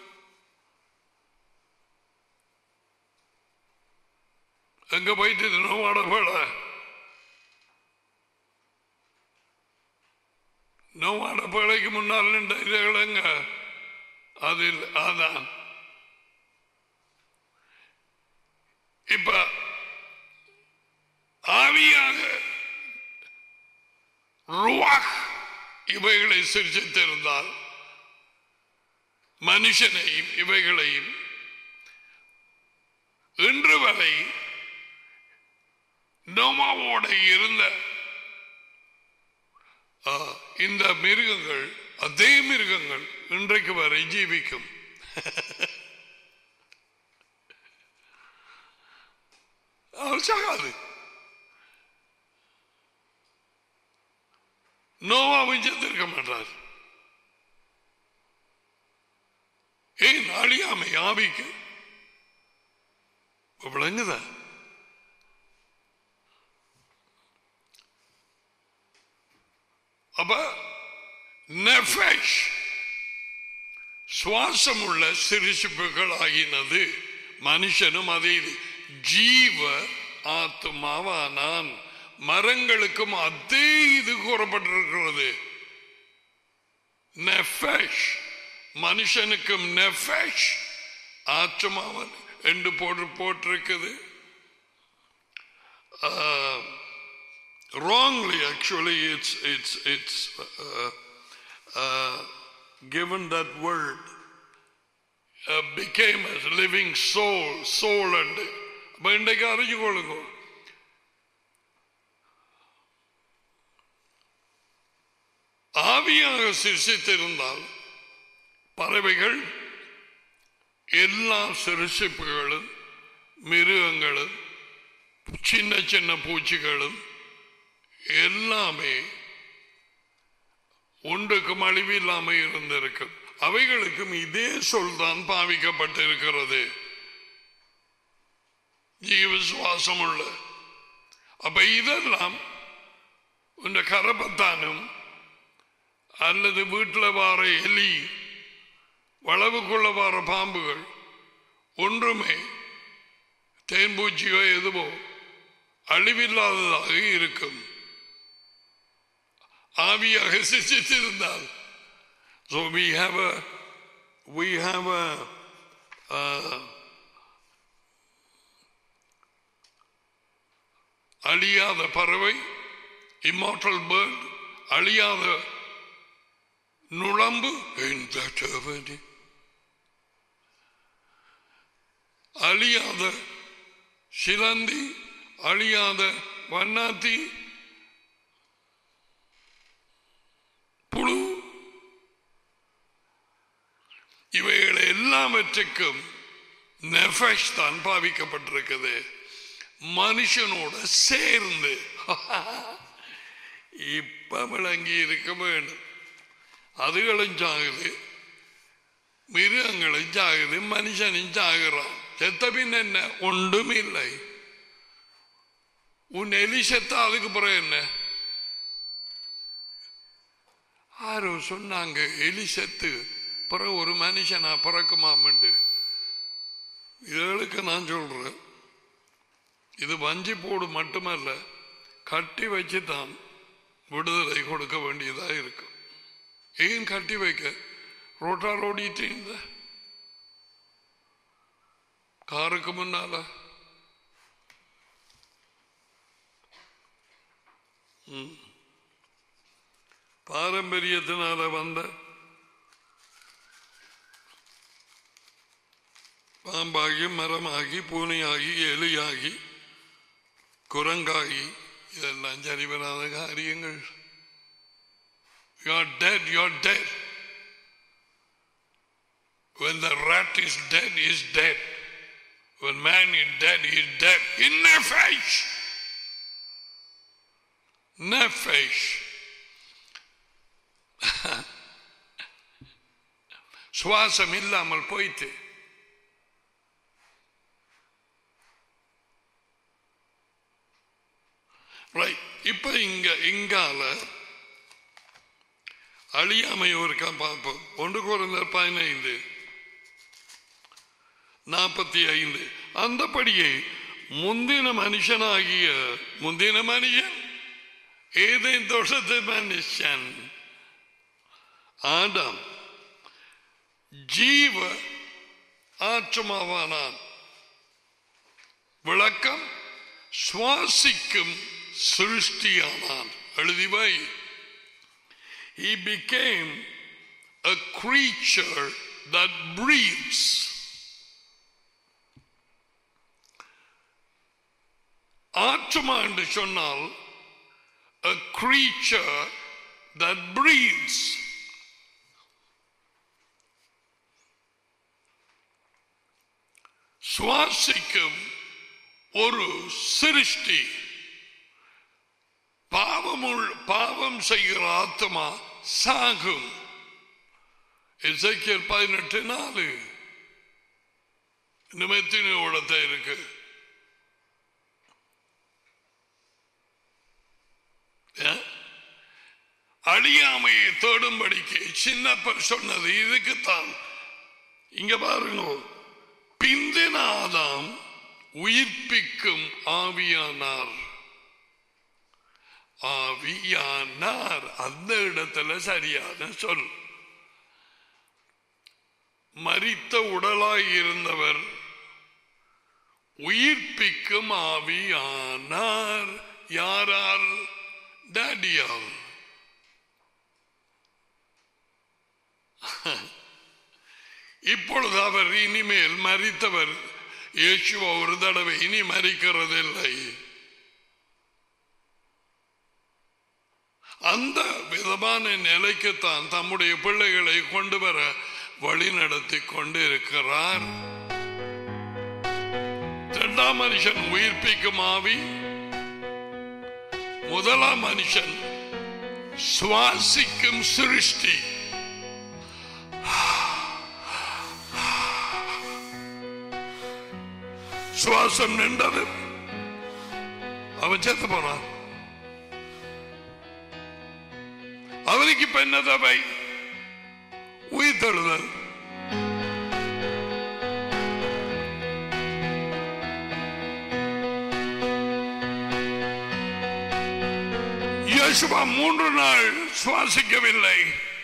எங்க போயிட்டு நோவாட போல நோவாட பேழைக்கு முன்னால் நின்ற இதுகளங்க அதில் அதான் இப்ப ஆவியாக ருவாக் இவைகளை சிரிச்சித்திருந்தால் மனுஷனையும் இவைகளையும் இன்று வரை நோமாவோட இருந்த ஆ, இந்த மிருகங்கள் அதே மிருகங்கள் இன்றைக்கு வரை ஜீவிக்கும் அவர் சாகாது நோவாவும் செத்திருக்க மாட்டார் ஏன் அழியாமை ஆவிக்கு விளங்குதா அப்ப நெஃபஷ் சுவாசமுள்ள சிறுசிப்புகள் ஆகினது மனுஷனும் அதே இது. ஜீவ ஆத்மாவானான் மரங்களுக்கும் அதே இது கூறப்பட்டிருக்கிறது நெஃபஷ் மனுஷனுக்கும் நெஃபஷ் ஆத்மாவன் என்று போட்டு போட்டிருக்குது Uh, wrongly actually it's it's it's uh, uh, given that word uh, became a living soul soul and அப்ப இன்றைக்கு அறிஞ்சு கொள்ளுங்க ஆவியாக சிருஷித்திருந்தால் பறவைகள் எல்லா சிருஷிப்புகளும் மிருகங்களும் சின்ன சின்ன பூச்சிகளும் எல்லாமே ஒன்றுக்கும் அழிவு இல்லாமல் இருந்திருக்கும் அவைகளுக்கும் இதே சொல் தான் பாவிக்கப்பட்டிருக்கிறது ஜீவ சுவாசம் உள்ள அப்ப இதெல்லாம் இந்த கரப்பத்தானும் அல்லது வீட்டில் வார எலி வளவுக்குள்ள வார பாம்புகள் ஒன்றுமே தேன்பூச்சியோ எதுவோ அழிவில்லாததாக இருக்கும் ஆவியாக சிருஷ்டித்திருந்தால் So we have a we have a uh, அழியாத பறவை immortal bird அழியாத நுழம்பு in that heaven. அழியாத சிலந்தி அழியாத வண்ணாத்தி புழு இவைகள் எல்லாவற்றுக்கும் நெஃபஷ் தான் பாவிக்கப்பட்டிருக்குது மனுஷனோட சேர்ந்து இப்ப விளங்கி இருக்க வேண்டும் அதுகளும் சாகுது மிருகங்களும் சாகுது மனுஷனும் சாகுறான் செத்த பின் என்ன ஒன்றும் இல்லை உன் எலி செத்தா அதுக்கு பிறகு என்ன யாரோ சொன்னாங்க எலி செத்து பிறகு ஒரு மனுஷனா பிறக்குமாமண்டு இதுகளுக்கு நான் சொல்றேன் இது வஞ்சி போடு மட்டுமல்ல கட்டி வச்சு தான் விடுதலை கொடுக்க வேண்டியதா இருக்கும் ஏன் கட்டி வைக்க ரோட்டா ரோடிட்டு இந்த காருக்கு முன்னால ம். பாரம்பரியத்தினால வந்த பாம்பாகி மரமாகி பூனையாகி எலியாகி குரங்காகி இதெல்லாம் சரிவராத காரியங்கள் You're dead, you're dead. When the rat is dead, he's dead. When man is dead, he's dead. In nefesh. Nefesh. சுவாசம் இல்லாமல் போயிட்டு ரைட் இப்ப இங்க இங்கால அழியாமை ஒருக்கா பார்ப்போம் ஒன்று குறைந்தர் பதினைந்து நாற்பத்தி ஐந்து அந்தபடியே முந்தின மனுஷனாகிய முந்தின மனுஷன் ஏதேன் தோஷத்து மனுஷன் ஆடாம் ஜீவ ஆற்றுமாவானான் விளக்கம் சுவாசிக்கும் சிருஷ்டியானான் எழுதிவை he became a creature that breathes. ஆற்றுமா என்று சொன்னால் a creature that breathes. சுவாசிக்கும் ஒரு சிருஷ்டி பாவமுள் பாவம் செய்கிற ஆத்மா சாகும் இசைக்கியல் பதினெட்டு நாலு நிமித்தினோடத்தை இருக்கு ஏன்? அழியாமையை தேடும்படிக்கு சின்னப்பர் சொன்னது இதுக்குத்தான் இங்க பாருங்க பிந்தின ஆதாம் உயிர்ப்பிக்கும் ஆவியானார் ஆவியானார் அந்த இடத்துல சரியான சொல் மரித்த உடலாய் இருந்தவர் உயிர்ப்பிக்கும் ஆவியானார் யாரால் டேடியால் இப்பொழுது அவர் இனிமேல் மறித்தவர் இயேசுவ ஒரு தடவை இனி மறிக்கிறதில்லை அந்த விதமான நிலைக்குத்தான் தம்முடைய பிள்ளைகளை கொண்டு வர வழி நடத்தி கொண்டு இருக்கிறார் இரண்டாம் மனுஷன் உயிர்ப்பிக்கும் ஆவி முதலாம் மனுஷன் சுவாசிக்கும் சிருஷ்டி சுவாசம் நின்றது அவன் செத்து போனான் அவனுக்கு இப்ப என்ன தவை உயிர் தழுதல் யோசுவா மூன்று நாள் சுவாசிக்கவில்லை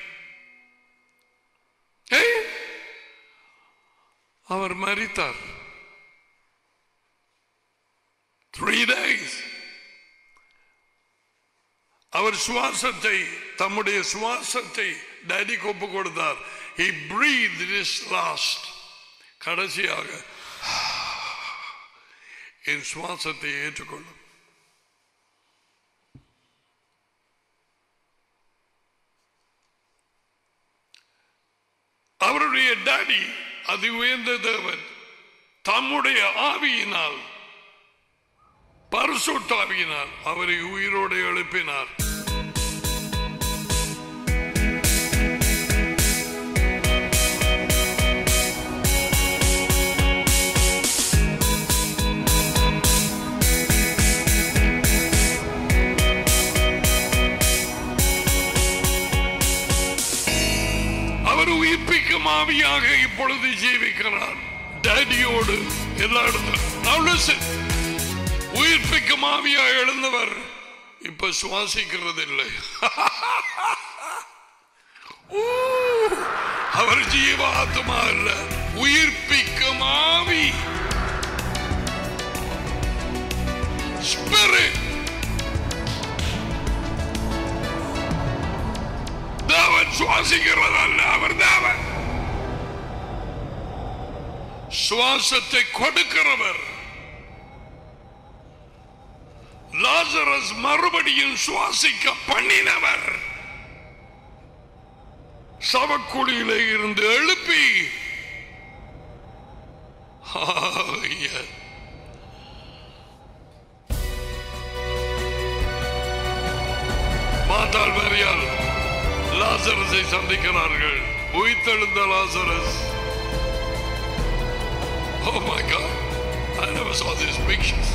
ஏய், அவர் மரித்தார் த்ரீ டேஸ் அவர் சுவாசத்தை தம்முடைய சுவாசத்தை டேடி ஒப்பு கொடுத்தார் he breathed his last கடைசியாக என் சுவாசத்தை ஏற்றுக்கொள்ளும் அவருடைய டாடி அது உயர்ந்த தேவன் தம்முடைய ஆவியினால் பரிசுத்தாவியினால் அவரை உயிரோடு எழுப்பினார் அவர் உயிர்ப்பிக்கும் ஆவியாக இப்பொழுது ஜீவிக்கிறார் டேடியோடு எல்லா இடத்துல Now listen. உயிர்ப்பிக்கும் ஆவியாக எழுந்தவர் இப்ப சுவாசிக்கிறது இல்லை ஊ, அவர் ஜீவாத்மா அல்ல உயிர்ப்பிக்கும் ஆவி ஸ்பிரிட் தேவன் சுவாசிக்கிறதல்ல அவர் தேவன் சுவாசத்தை கொடுக்கிறவர் லாசரஸ் மறுபடியும் சுவாசிக்க பண்ணினவர் சவக்குழியிலே இருந்து எழுப்பி ஆய. மாதாள் மரியாள் லாசரஸை சந்திக்கிறார்கள் உயிர்த்தெழுந்த Lazarus Oh my God, I never saw these pictures.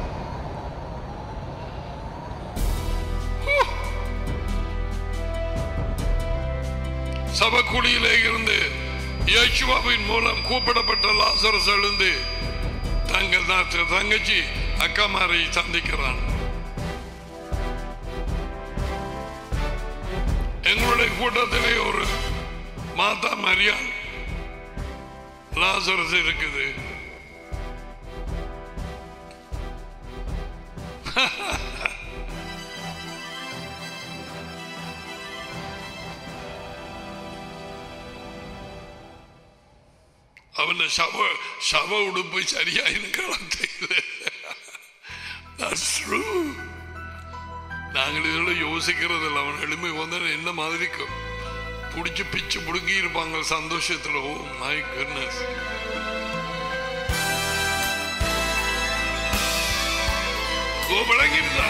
Whew. சபக்குழியிலே இருந்து இயேசுவாவின் மூலம் கூப்பிடப்பட்ட லாசரஸ் எழுந்து தங்க தா- தங்கச்சி அக்காமாரை சந்திக்கிறான் எங்களுடைய கூட்டத்திலே ஒரு மாதா மரியாள் லாசரஸ் இருக்குது അവന്റെ ശവ ശവ ഉടുപ്പ് ശരിയായി കാണാൻ That's true. நாங்கள் இதெல்லாம் யோசிக்கிறது இல்லை அவன் எளிமை வந்து என்ன மாதிரி கு- புடிச்சு பிச்சு முடுங்கி இருப்பாங்க சந்தோஷத்துல ஓ மை குட்னஸ் விளங்கிருந்தா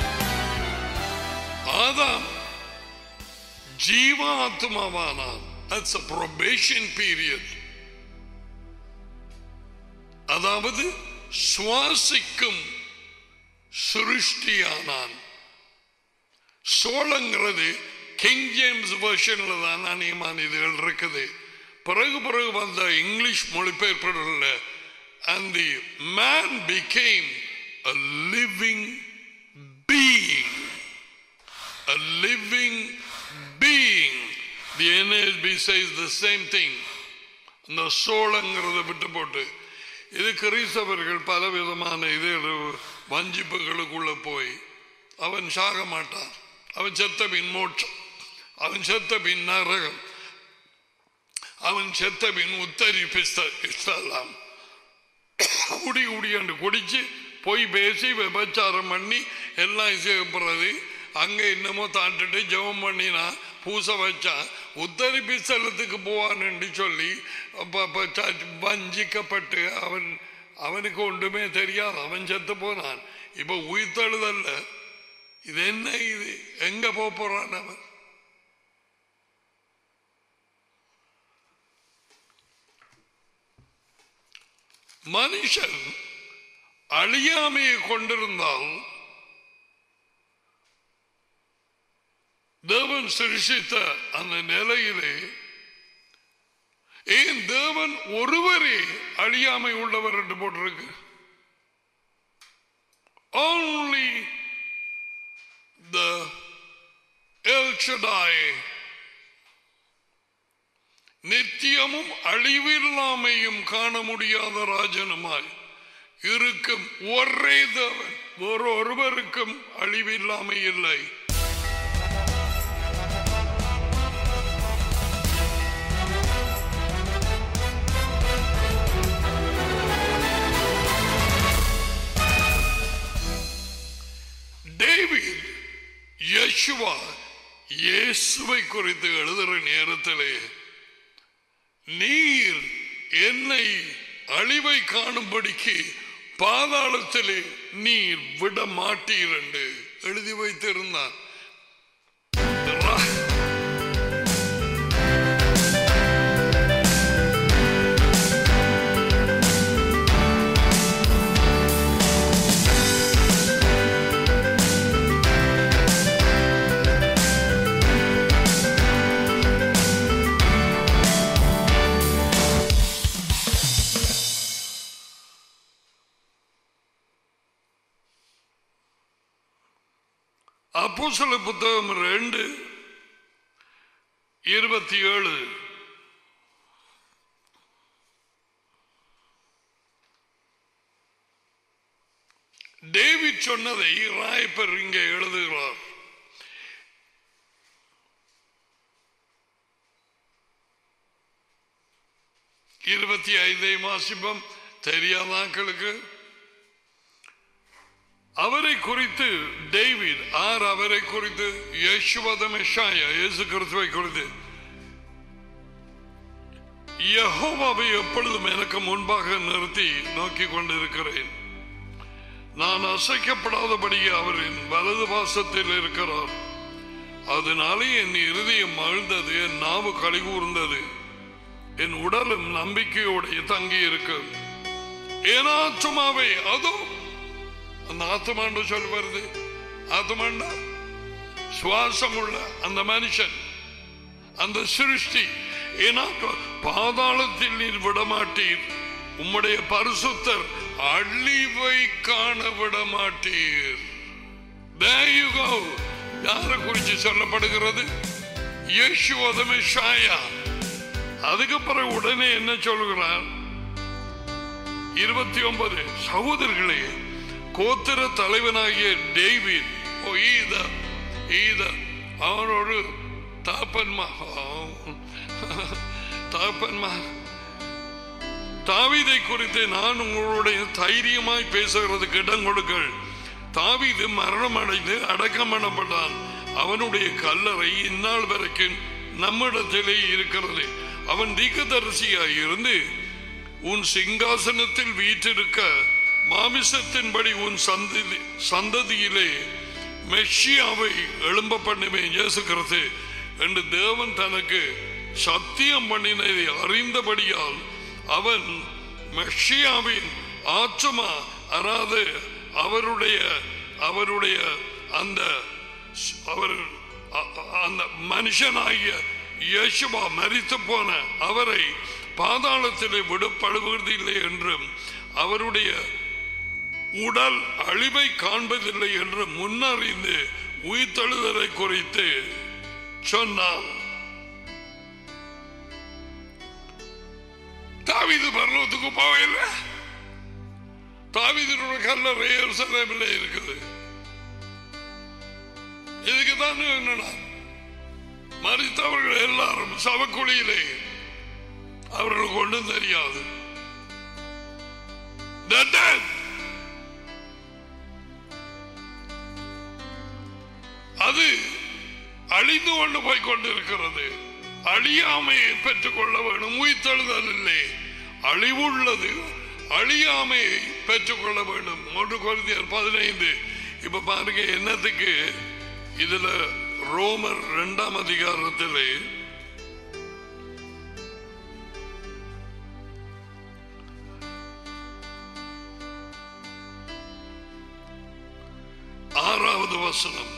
ஆதாம் ஜீவாத்மாவானான் That's a probation period. அதாவது சுவாசிக்கும் சிருஷ்டியானான் சோளங்கிறது கிங் ஜேம்ஸ் வெர்ஷன்ல தான் அநேகமான இதுகள் இருக்குது பிறகு பிறகு வந்த இங்கிலீஷ் மொழிபெயர்ப்புல and the man became a living being a living being the NASB says the same thing இந்த சோளங்கிறத விட்டு போட்டு இது கிறிஸ்தவர்கள் பல விதமான இது வஞ்சிப்புகளுக்குள்ள போய் அவன் சாக மாட்டான் அவன் செத்த பின் மோட்சம் அவன் செத்த பின் நரகம் அவன் செத்த பின் உத்தரிப்பிஸ்தலாம் குடி குடியாண்டு குடிச்சு போய் பேசி விபச்சாரம் பண்ணி எல்லாம் செய்யப்படுறது அங்க என்னமோ தாண்டுட்டு ஜெபம் பண்ணினா பூச வச்சா உத்தரிப்பு ஸ்தலத்துக்கு போவான்னு சொல்லி அப்ப- அப்ப ச- வஞ்சிக்கப்பட்டு அவன் அவனுக்கு ஒன்றுமே தெரியாது அவன் செத்து போனான் இப்ப உயிர்த்தெழுதல்ல இது என்ன இது எங்க போக போறான் அவன் மனுஷன் அழியாமையை கொண்டிருந்தால் தேவன் சிருஷித்த அந்த நிலையிலே ஏன் தேவன் ஒருவரே அழியாமை உள்ளவர் என்று போட்டிருக்கு only the El Shaddai நித்தியமும் அழிவில்லாமையும் காண முடியாத ராஜனுமாய் இருக்கும் ஒரே தேவன் ஒரு ஒருவருக்கும் அழிவில்லாமை இல்லை டேவிட் யேசுவா இயேசுவை குறித்து எழுதுகிற நேரத்திலே நீர் என்னை அழிவை காணும்படிக்கு பாதாளத்திலே நீர் விட மாட்டீர் என்று எழுதி வைத்திருந்தான் ரா- அப்போஸ்தல புத்தகம் ரெண்டு இருபத்தி ஏழு டேவிட் சொன்னதை ராயப்பர் இங்கே எழுதுகிறார் இருபத்தி ஐந்தை வாசிப்பம் தெரியாதாக்களுக்கு அவரை குறித்து டேவிட் ஆர் அவரை குறித்து யேசுவதமிஷாய இயேசு கிறிஸ்துவை குறித்து யெகோவாவை எப்பொழுதும் எனக்கு முன்பாக நிறுத்தி நோக்கி கொண்டிருக்கிறேன் நான் அசைக்கப்படாதபடி அவரின் வலது பாசத்தில் இருக்கிறார் அதனாலே என் இருதயம் மகிழ்ந்தது என் நாவு கழிகூர்ந்தது என் உடலும் நம்பிக்கையோடு தங்கி இருக்கு என் ஆத்துமாவை அதோ அந்த ஆத்மாண்டு சொல் வருது ஆத்மாண்டா சுவாசம் உள்ள அந்த மனுஷன் அந்த சிருஷ்டி ஏன்னா பாதாளத்தில் நீர் விடமாட்டீர் உம்முடைய பரிசுத்தர் அழிவை காண விடமாட்டீர் There you go. யாரை குறித்து சொல்லப்படுகிறது யேசுவதமே ஷாயா அதுக்கு பிறகு உடனே என்ன சொல்கிறார் இருபத்தி ஒன்பது சகோதரர்களே கோத்திர தலைவனாகிய டேவிட் ஓ ஈத ஈத அவனோடு தாப்பன்மா தாப்பன்மா தாவீதை குறித்து நான் உங்களுடைய தைரியமாய் பேசுகிறதுக்கு இடம் கொடுங்கள் தாவீது மரணம் அடைந்து அடக்கம் பண்ணப்பட்டான் அவனுடைய கல்லறை இந்நாள் வரைக்கும் நம்மிடத்திலே இருக்கிறது அவன் தீக்கதரிசியாய் இருந்து உன் சிங்காசனத்தில் வீற்றிருக்க மாமிசத்தின்படி உன் சந்ததி சந்ததியிலே மெஷியாவை எழும்ப பண்ணுவேன் இயேசுகிறது என்று தேவன் தனக்கு சத்தியம் பண்ணினதை அறிந்தபடியால் அவன் மெஷியாவின் ஆத்மா அதாவது அவருடைய அவருடைய அந்த அவர் அ- அந்த மனுஷனாகிய இயேசுவா மரித்து போன அவரை பாதாளத்திலே விடப்படுவதில்லை என்றும் அவருடைய உடல் அழிவை காண்பதில்லை என்று முன்னறிந்து உயிர்த்தெழுதலை குறித்து சொன்னான் தாவீது பரலோகத்துக்கு போகல தாவீதனோட கல்லறை எருசலேமில் இருக்குது இதுக்கு தான் என்னன்னா மறித்தவர்கள் எல்லாரும் சவக்குழியிலே அவர்களுக்கு ஒன்றும் தெரியாது The dead. அது அழிந்து கொண்டு போய் கொண்டிருக்கிறது அழியாமையை பெற்றுக்கொள்ள வேணும் உயிர்த்தெழுதல் இல்லை அழிவுள்ளது அழியாமையை பெற்றுக்கொள்ள வேண்டும் ஒன்று குறைந்தர் பதினைந்து இப்ப பாருங்க என்னத்துக்கு இதுல ரோமர் இரண்டாம் அதிகாரத்திலே ஆறாவது வசனம்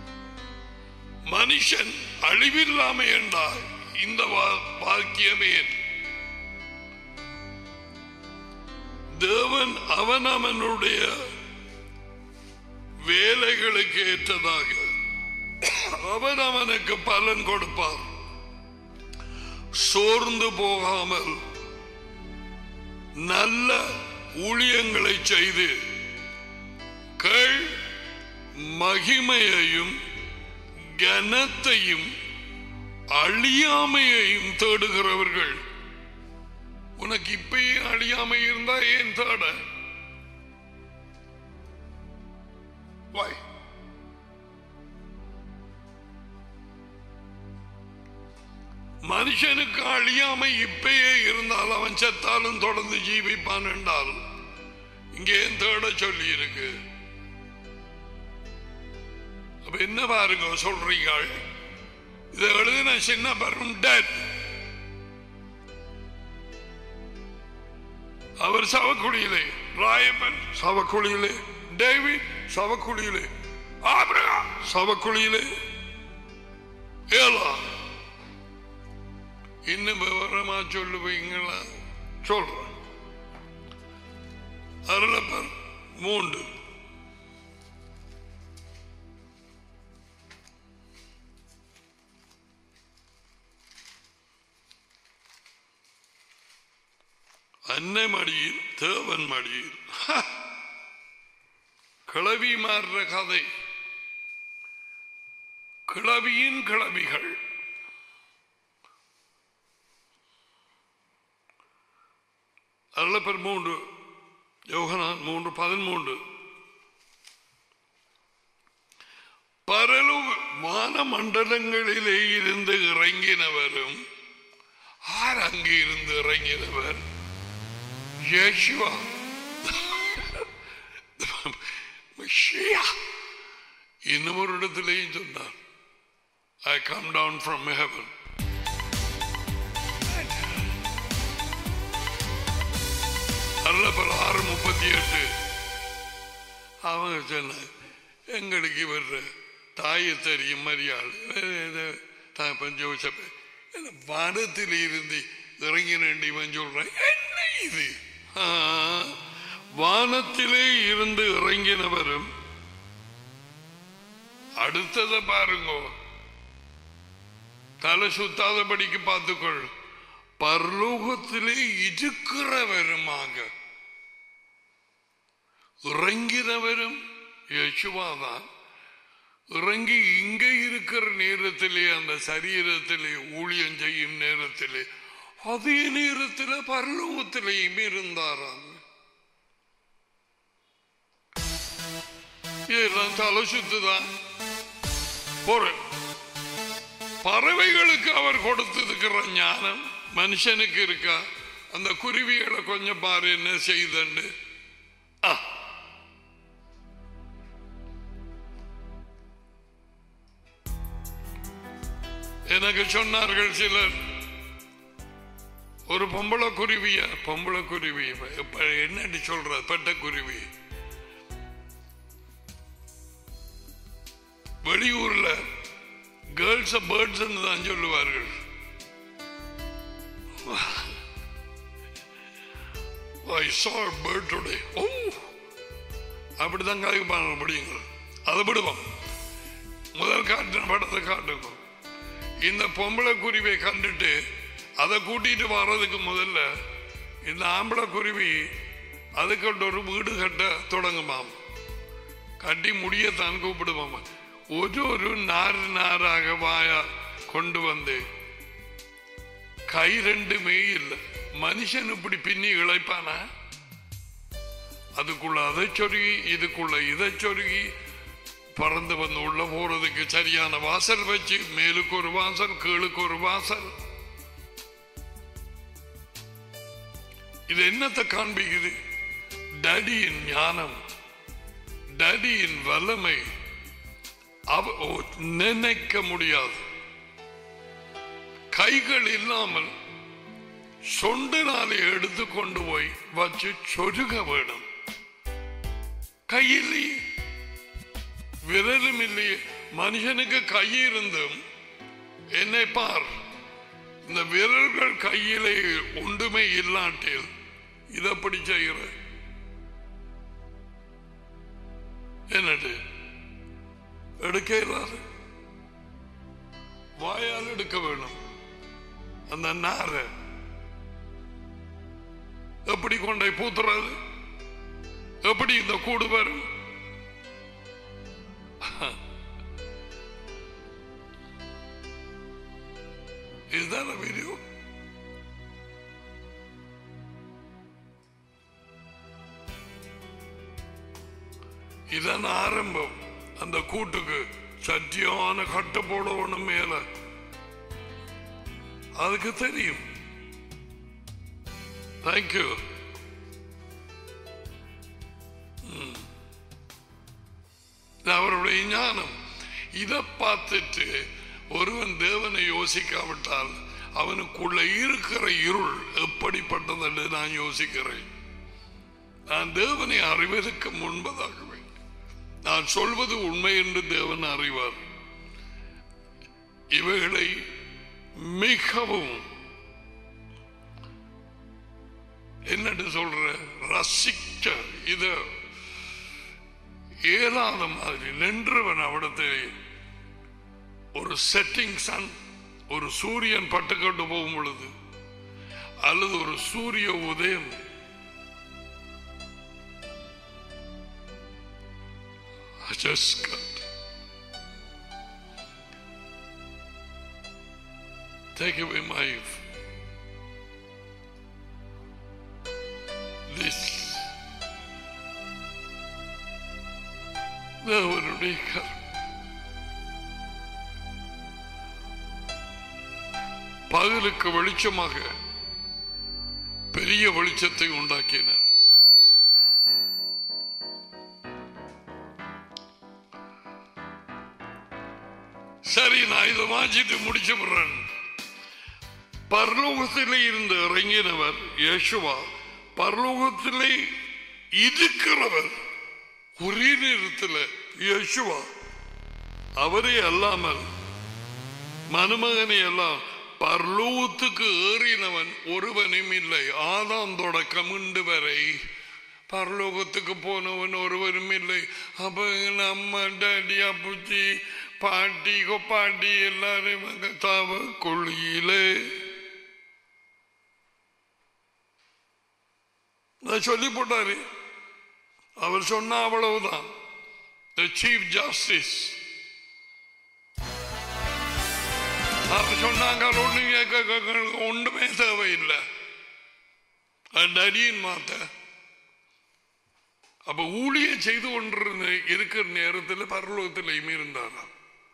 மனுஷன் அழிவில்லாமை என்றால் இந்த வா- வாக்கியமே தேவன் அவன் அவனுடைய வேலைகளுக்கு ஏற்றதாக அவன் அவனுக்கு பலன் கொடுப்பார் சோர்ந்து போகாமல் நல்ல ஊழியங்களை செய்து கள் மகிமையையும் கனத்தையும் அழியாமையையும் தேடுகிறவர்கள் உனக்கு இப்பயே அழியாமை இருந்தா ஏன் தேட Why? மனுஷனுக்கு அழியாமை இப்பயே இருந்தால் அவன் செத்தாலும் தொடர்ந்து ஜீவிப்பான் என்றால் இங்கே ஏன் தேட சொல்லி இருக்கு அப்ப என்ன பாருங்க சொல்றீங்க இதை எழுதின சின்ன பரும் டெட் அவர் சவக்குழியிலே ராயப்பன் சவக்குழியிலே டேவிட் சவக்குழியிலே ஆபிரகாம் சவக்குழியிலே ஏலா இன்னும் விவரமா சொல்லுவீங்களா சொல்றேன் அருளப்பர் மூன்று அன்னை மடியில் தேவன் மடியில் ஹ! கிளவி மாறுற கதை கிளவியின் கிளவிகள் அருளப்பர் மூன்று யோகனான் மூன்று பதிமூன்று பரலு வான மண்டலங்களிலே இருந்து இறங்கினவரும் ஆர் அங்கே இருந்து இறங்கினவர் யேசுவா மெஷியா இன்னும் ஒரு இடத்திலேயும் சொன்னார் I come down from heaven அல்லப்பல் ஆறு முப்பத்தி எட்டு அவங்க சொன்ன எங்களுக்கு இவர் தாயை தெரியும் மரியாள் தாப்பன் ஜோசப் வானத்தில் இருந்து இறங்கின இவன் சொல்றான் என்ன இது ஆ, வானத்திலே இருந்து இறங்கினவரும் அடுத்ததை பாருங்க தலை சுத்தாதபடிக்கு பார்த்துக்கொள் பரலோகத்திலே இருக்கிறவருமாக இறங்கினவரும் யேசுவாதான் இறங்கி இங்க இருக்கிற நேரத்திலே அந்த சரீரத்திலே ஊழியம் செய்யும் நேரத்திலே அதே நேரத்தில் பரலோகத்திலேயும் இருந்தாராம் இதெல்லாம் தலை சுத்துதான் ஒரு பறவைகளுக்கு அவர் கொடுத்திருக்கிற ஞானம் மனுஷனுக்கு இருக்கா அந்த குருவிகளை கொஞ்சம் பாரு என்ன செய்தண்டு ஆ. எனக்கு சொன்னார்கள் சிலர் ஒரு பொம்பளை குருவிய பொம்பளை குருவி இப்ப என்னடி சொல்ற பெட்ட குருவி வெளியூர்ல கேர்ள்ஸ் பேர்ட்ஸ் தான் சொல்லுவார்கள் I saw a bird today. Oh! அப்படிதான் காய்ப்பாங்க முடியுங்க அதை விடுவோம் முதல் காட்டின படத்தை காட்டுங்க இந்த பொம்பளை குருவியை கண்டுட்டு அதை கூட்டிட்டு வர்றதுக்கு முதல்ல இந்த ஆம்பளை குருவி அதுக்கிட்ட ஒரு வீடு கட்ட தொடங்குமாம் கட்டி முடியத்தான் கூப்பிடுவாம ஒரு ஒரு நார் நாராக வாயா கொண்டு வந்து கை ரெண்டுமே இல்லை மனுஷன் இப்படி பின்னி இழைப்பானா அதுக்குள்ள அதை சொருகி இதுக்குள்ள இதை சொருகி பறந்து வந்து உள்ள போறதுக்கு சரியான வாசல் வச்சு மேலுக்கு ஒரு வாசல் கீழுக்கு ஒரு வாசல் இது என்னத்தை காண்பிக்குது டடியின் ஞானம் டடியின் வல்லமை அவ ஓ, நினைக்க முடியாது கைகள் இல்லாமல் சொண்டினாலே எடுத்து கொண்டு போய் வச்சு சொருக வேணும் கையிலேயே விரலும் இல்லையே மனுஷனுக்கு கை இருந்தும் என்னை பார் இந்த விரல்கள் கையிலே ஒன்றுமே இல்லாட்டில் இதை அப்படி செய்கிற என்னது எடுக்க இல்லாது வாயால் எடுக்க வேணும் அந்த நாரை எப்படி கொண்டை பூத்துறது எப்படி இந்த கூடு வரும் Is that a video? இதன் ஆரம்பம் அந்த கூட்டுக்கு சத்தியான கட்ட போடணும் மேல அதுக்கு தெரியும் தேங்க்யூ அவருடைய ஞானம் இதை பார்த்துட்டு ஒருவன் தேவனை யோசிக்காவிட்டால் அவனுக்குள்ள இருக்கிற இருள் எப்படிப்பட்டது என்று நான் யோசிக்கிறேன் நான் தேவனை அறிவதற்கு முன்பதாகவே நான் சொல்வது உண்மை என்று தேவன் அறிவார் இவைகளை மிகவும் என்னட்டு சொல்ற ரசிக்க இத ஏறாத மாதிரி நின்றவன் அவிடத்தை ஒரு செட்டிங் சன் ஒரு சூரியன் பட்டுக்கொண்டு போகும் பொழுது அல்லது ஒரு சூரிய உதயம் I just got take away my this தேவனுடைய கரம் பகலுக்கு வெளிச்சமாக பெரிய வெளிச்சத்தை உண்டாக்கினர் சரி நான் இதை வாஞ்சிட்டு முடிச்சு விடுறேன் பரலோகத்திலே இருந்து இறங்கினவர் யேசுவா பரலோகத்திலே இருக்கிறவர் ஒரே நேரத்தில் யேசுவா அவரே அல்லாமல் மனுமகனை எல்லாம் பரலோகத்துக்கு ஏறினவன் ஒருவனும் இல்லை ஆதாம் தொடக்கம் இன்று வரை பரலோகத்துக்கு போனவன் ஒருவரும் இல்லை அப்ப நம்ம டாடி அப்புச்சி பாட்டி கொப்பாட்டி எல்லாரும் அங்க தாவ கொள்ளியிலே நான் சொல்லி போட்டாரு அவர் சொன்ன அவ்வளவுதான் சீஃப் ஜஸ்டிஸ் அவர் சொன்னாங்க ஒண்ணு கேட்க- கேட்க- ஒண்ணுமே தேவையில்லை அது அடியின் மாத்த அப்ப ஊழிய செய்து கொண்டிருந்த இருக்கிற நேரத்தில் பரலோகத்திலையுமே இருந்தாராம்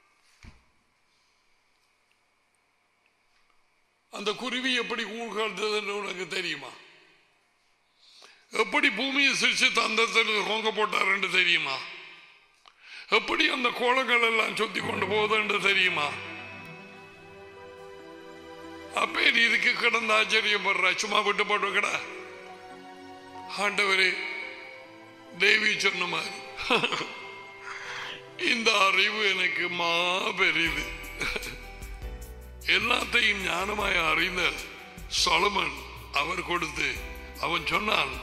அந்த குருவி எப்படி ஊழ்காழ்ந்ததுன்னு உனக்கு தெரியுமா எப்படி பூமியை சிரிச்சு அந்தத்தில் கொங்க போட்டாருன்னு தெரியுமா எப்படி அந்த கோலங்கள் எல்லாம் சுத்தி கொண்டு போகுதுன்னு தெரியுமா அப்பே நீ இதுக்கு கிடந்த ஆச்சரியப்படுற சும்மா விட்டு போட்டு கிட ஆண்டவரே தேவி சொன்ன மாதிரி இந்த அறிவு எனக்கு மாபெரிது எல்லாத்தையும் ஞானமாய் அறிந்த சொலமன் அவர் கொடுத்து அவன் சொன்னான்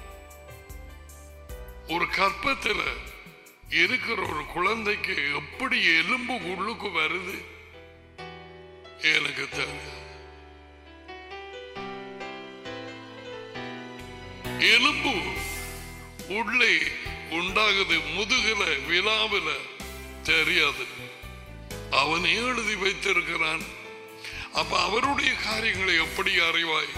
ஒரு கற்பத்தில் இருக்கிற ஒரு குழந்தைக்கு எப்படி எலும்பு உள்ளுக்கு வருது எனக்கு தெரியாது எலும்பு உள்ளே உண்டாகுது முதுகுல விழாவில தெரியாது அவனே எழுதி வைத்திருக்கிறான் அப்ப அவருடைய காரியங்களை எப்படி அறிவாய்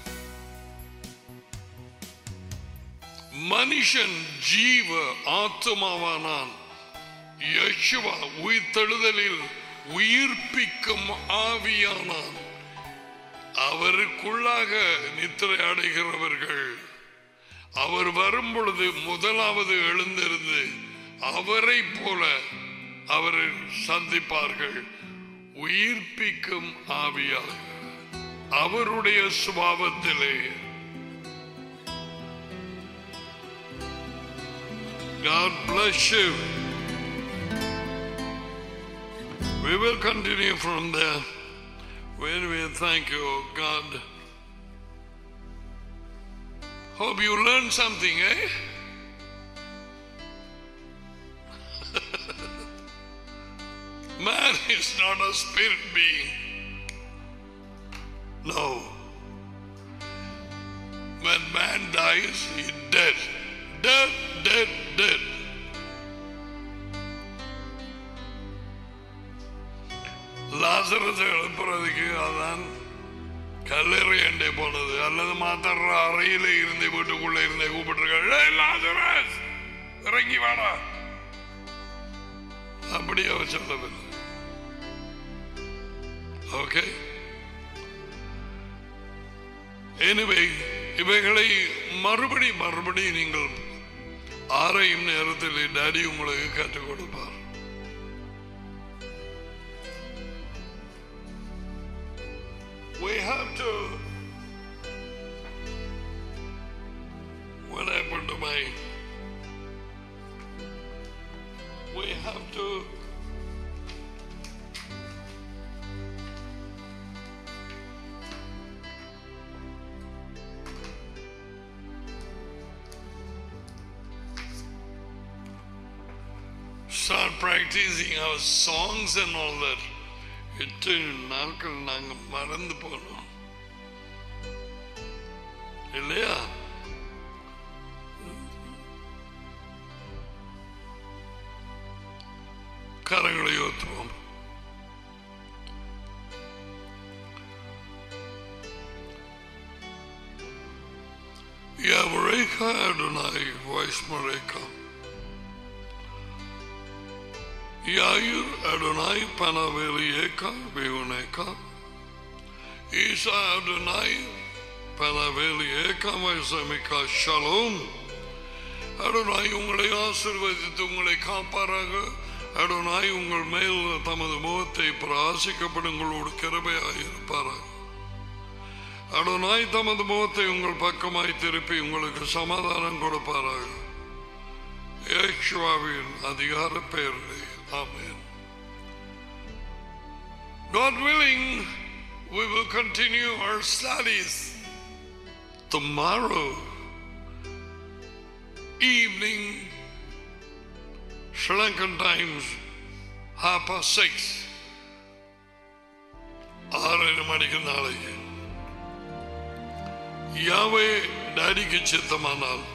மனுஷன் ஜீவ ஆத்மாவானான் யசுவா உயிர்த்தெழுதலில் உயிர்ப்பிக்கும் ஆவியானான் அவருக்குள்ளாக நித்திரை அடைகிறவர்கள் அவர் வரும் பொழுது முதலாவது எழுந்திருந்து அவரை போல அவரை சந்திப்பார்கள் உயிர்ப்பிக்கும் ஆவியாக அவருடைய சுபாவத்திலே God bless you. We will continue from there. When we thank you, God. Hope you learned something, eh? Man is not a spirit being. No. When man dies, he dead. Dead, dead, dead. லாசரத்தை எழுப்புறதுக்கு அதான் கல்லறை அண்டே போனது அல்லது மாத்தற அறையில இருந்து வீட்டுக்குள்ள இருந்தே கூப்பிட்டுருக்காள் லாசரஸ் இறங்கி வாடா அப்படி அவர் சொல்லவில்லை ஓகே எனவே இவைகளை மறுபடி மறுபடி நீங்கள் ஆரையும் நேரத்தில் டாடி உங்களுக்கு கற்றுக் கொடுப்பார் We have to. What happened to my? We have to. Start practicing our songs and all that. எத்தனை நாட்கள் நாங்க மறந்து போனோம் இல்லையா கரங்களை ஓத்துவோம் Yavareka Adonai, Vaishmareka. Yair Adonai Panavelieka Vihuneka. Isa Adonai Panavelieka Vaisamika Shalom. அருணாய் உங்களை ஆசிர்வதித்து உங்களை காப்பாராக அருணாய் உங்கள் மேல் தமது முகத்தை பிராசிக்கப்படுங்களோடு கிருபையாயிருப்பாராக அருணாய் தமது முகத்தை உங்கள் பக்கமாய் திருப்பி உங்களுக்கு சமாதானம் கொடுப்பாராக ஏக்ஷுவாவின் அதிகார பெயரிலே ஆமென் God willing, we will continue our studies tomorrow evening, Sri Lankan times, half past six. ஆறரை மணிக்கு நாளைக்கு யாவே டாடிக்கு சித்தமானால்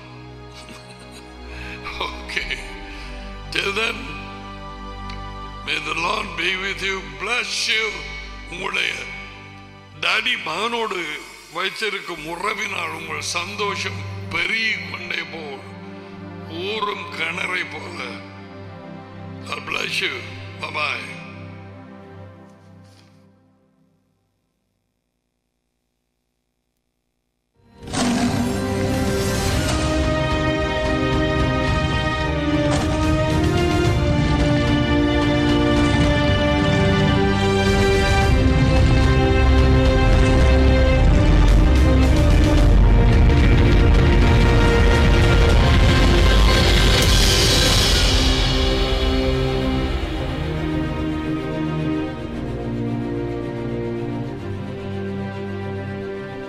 Okay. Till then, may the Lord be with you, bless you. உங்களுடைய டாடி மகனோடு வைத்திருக்கும் உறவினால் உங்கள் சந்தோஷம் பெருகிக் கொண்டே போல் கிணறை போல God bless you. Bye bye.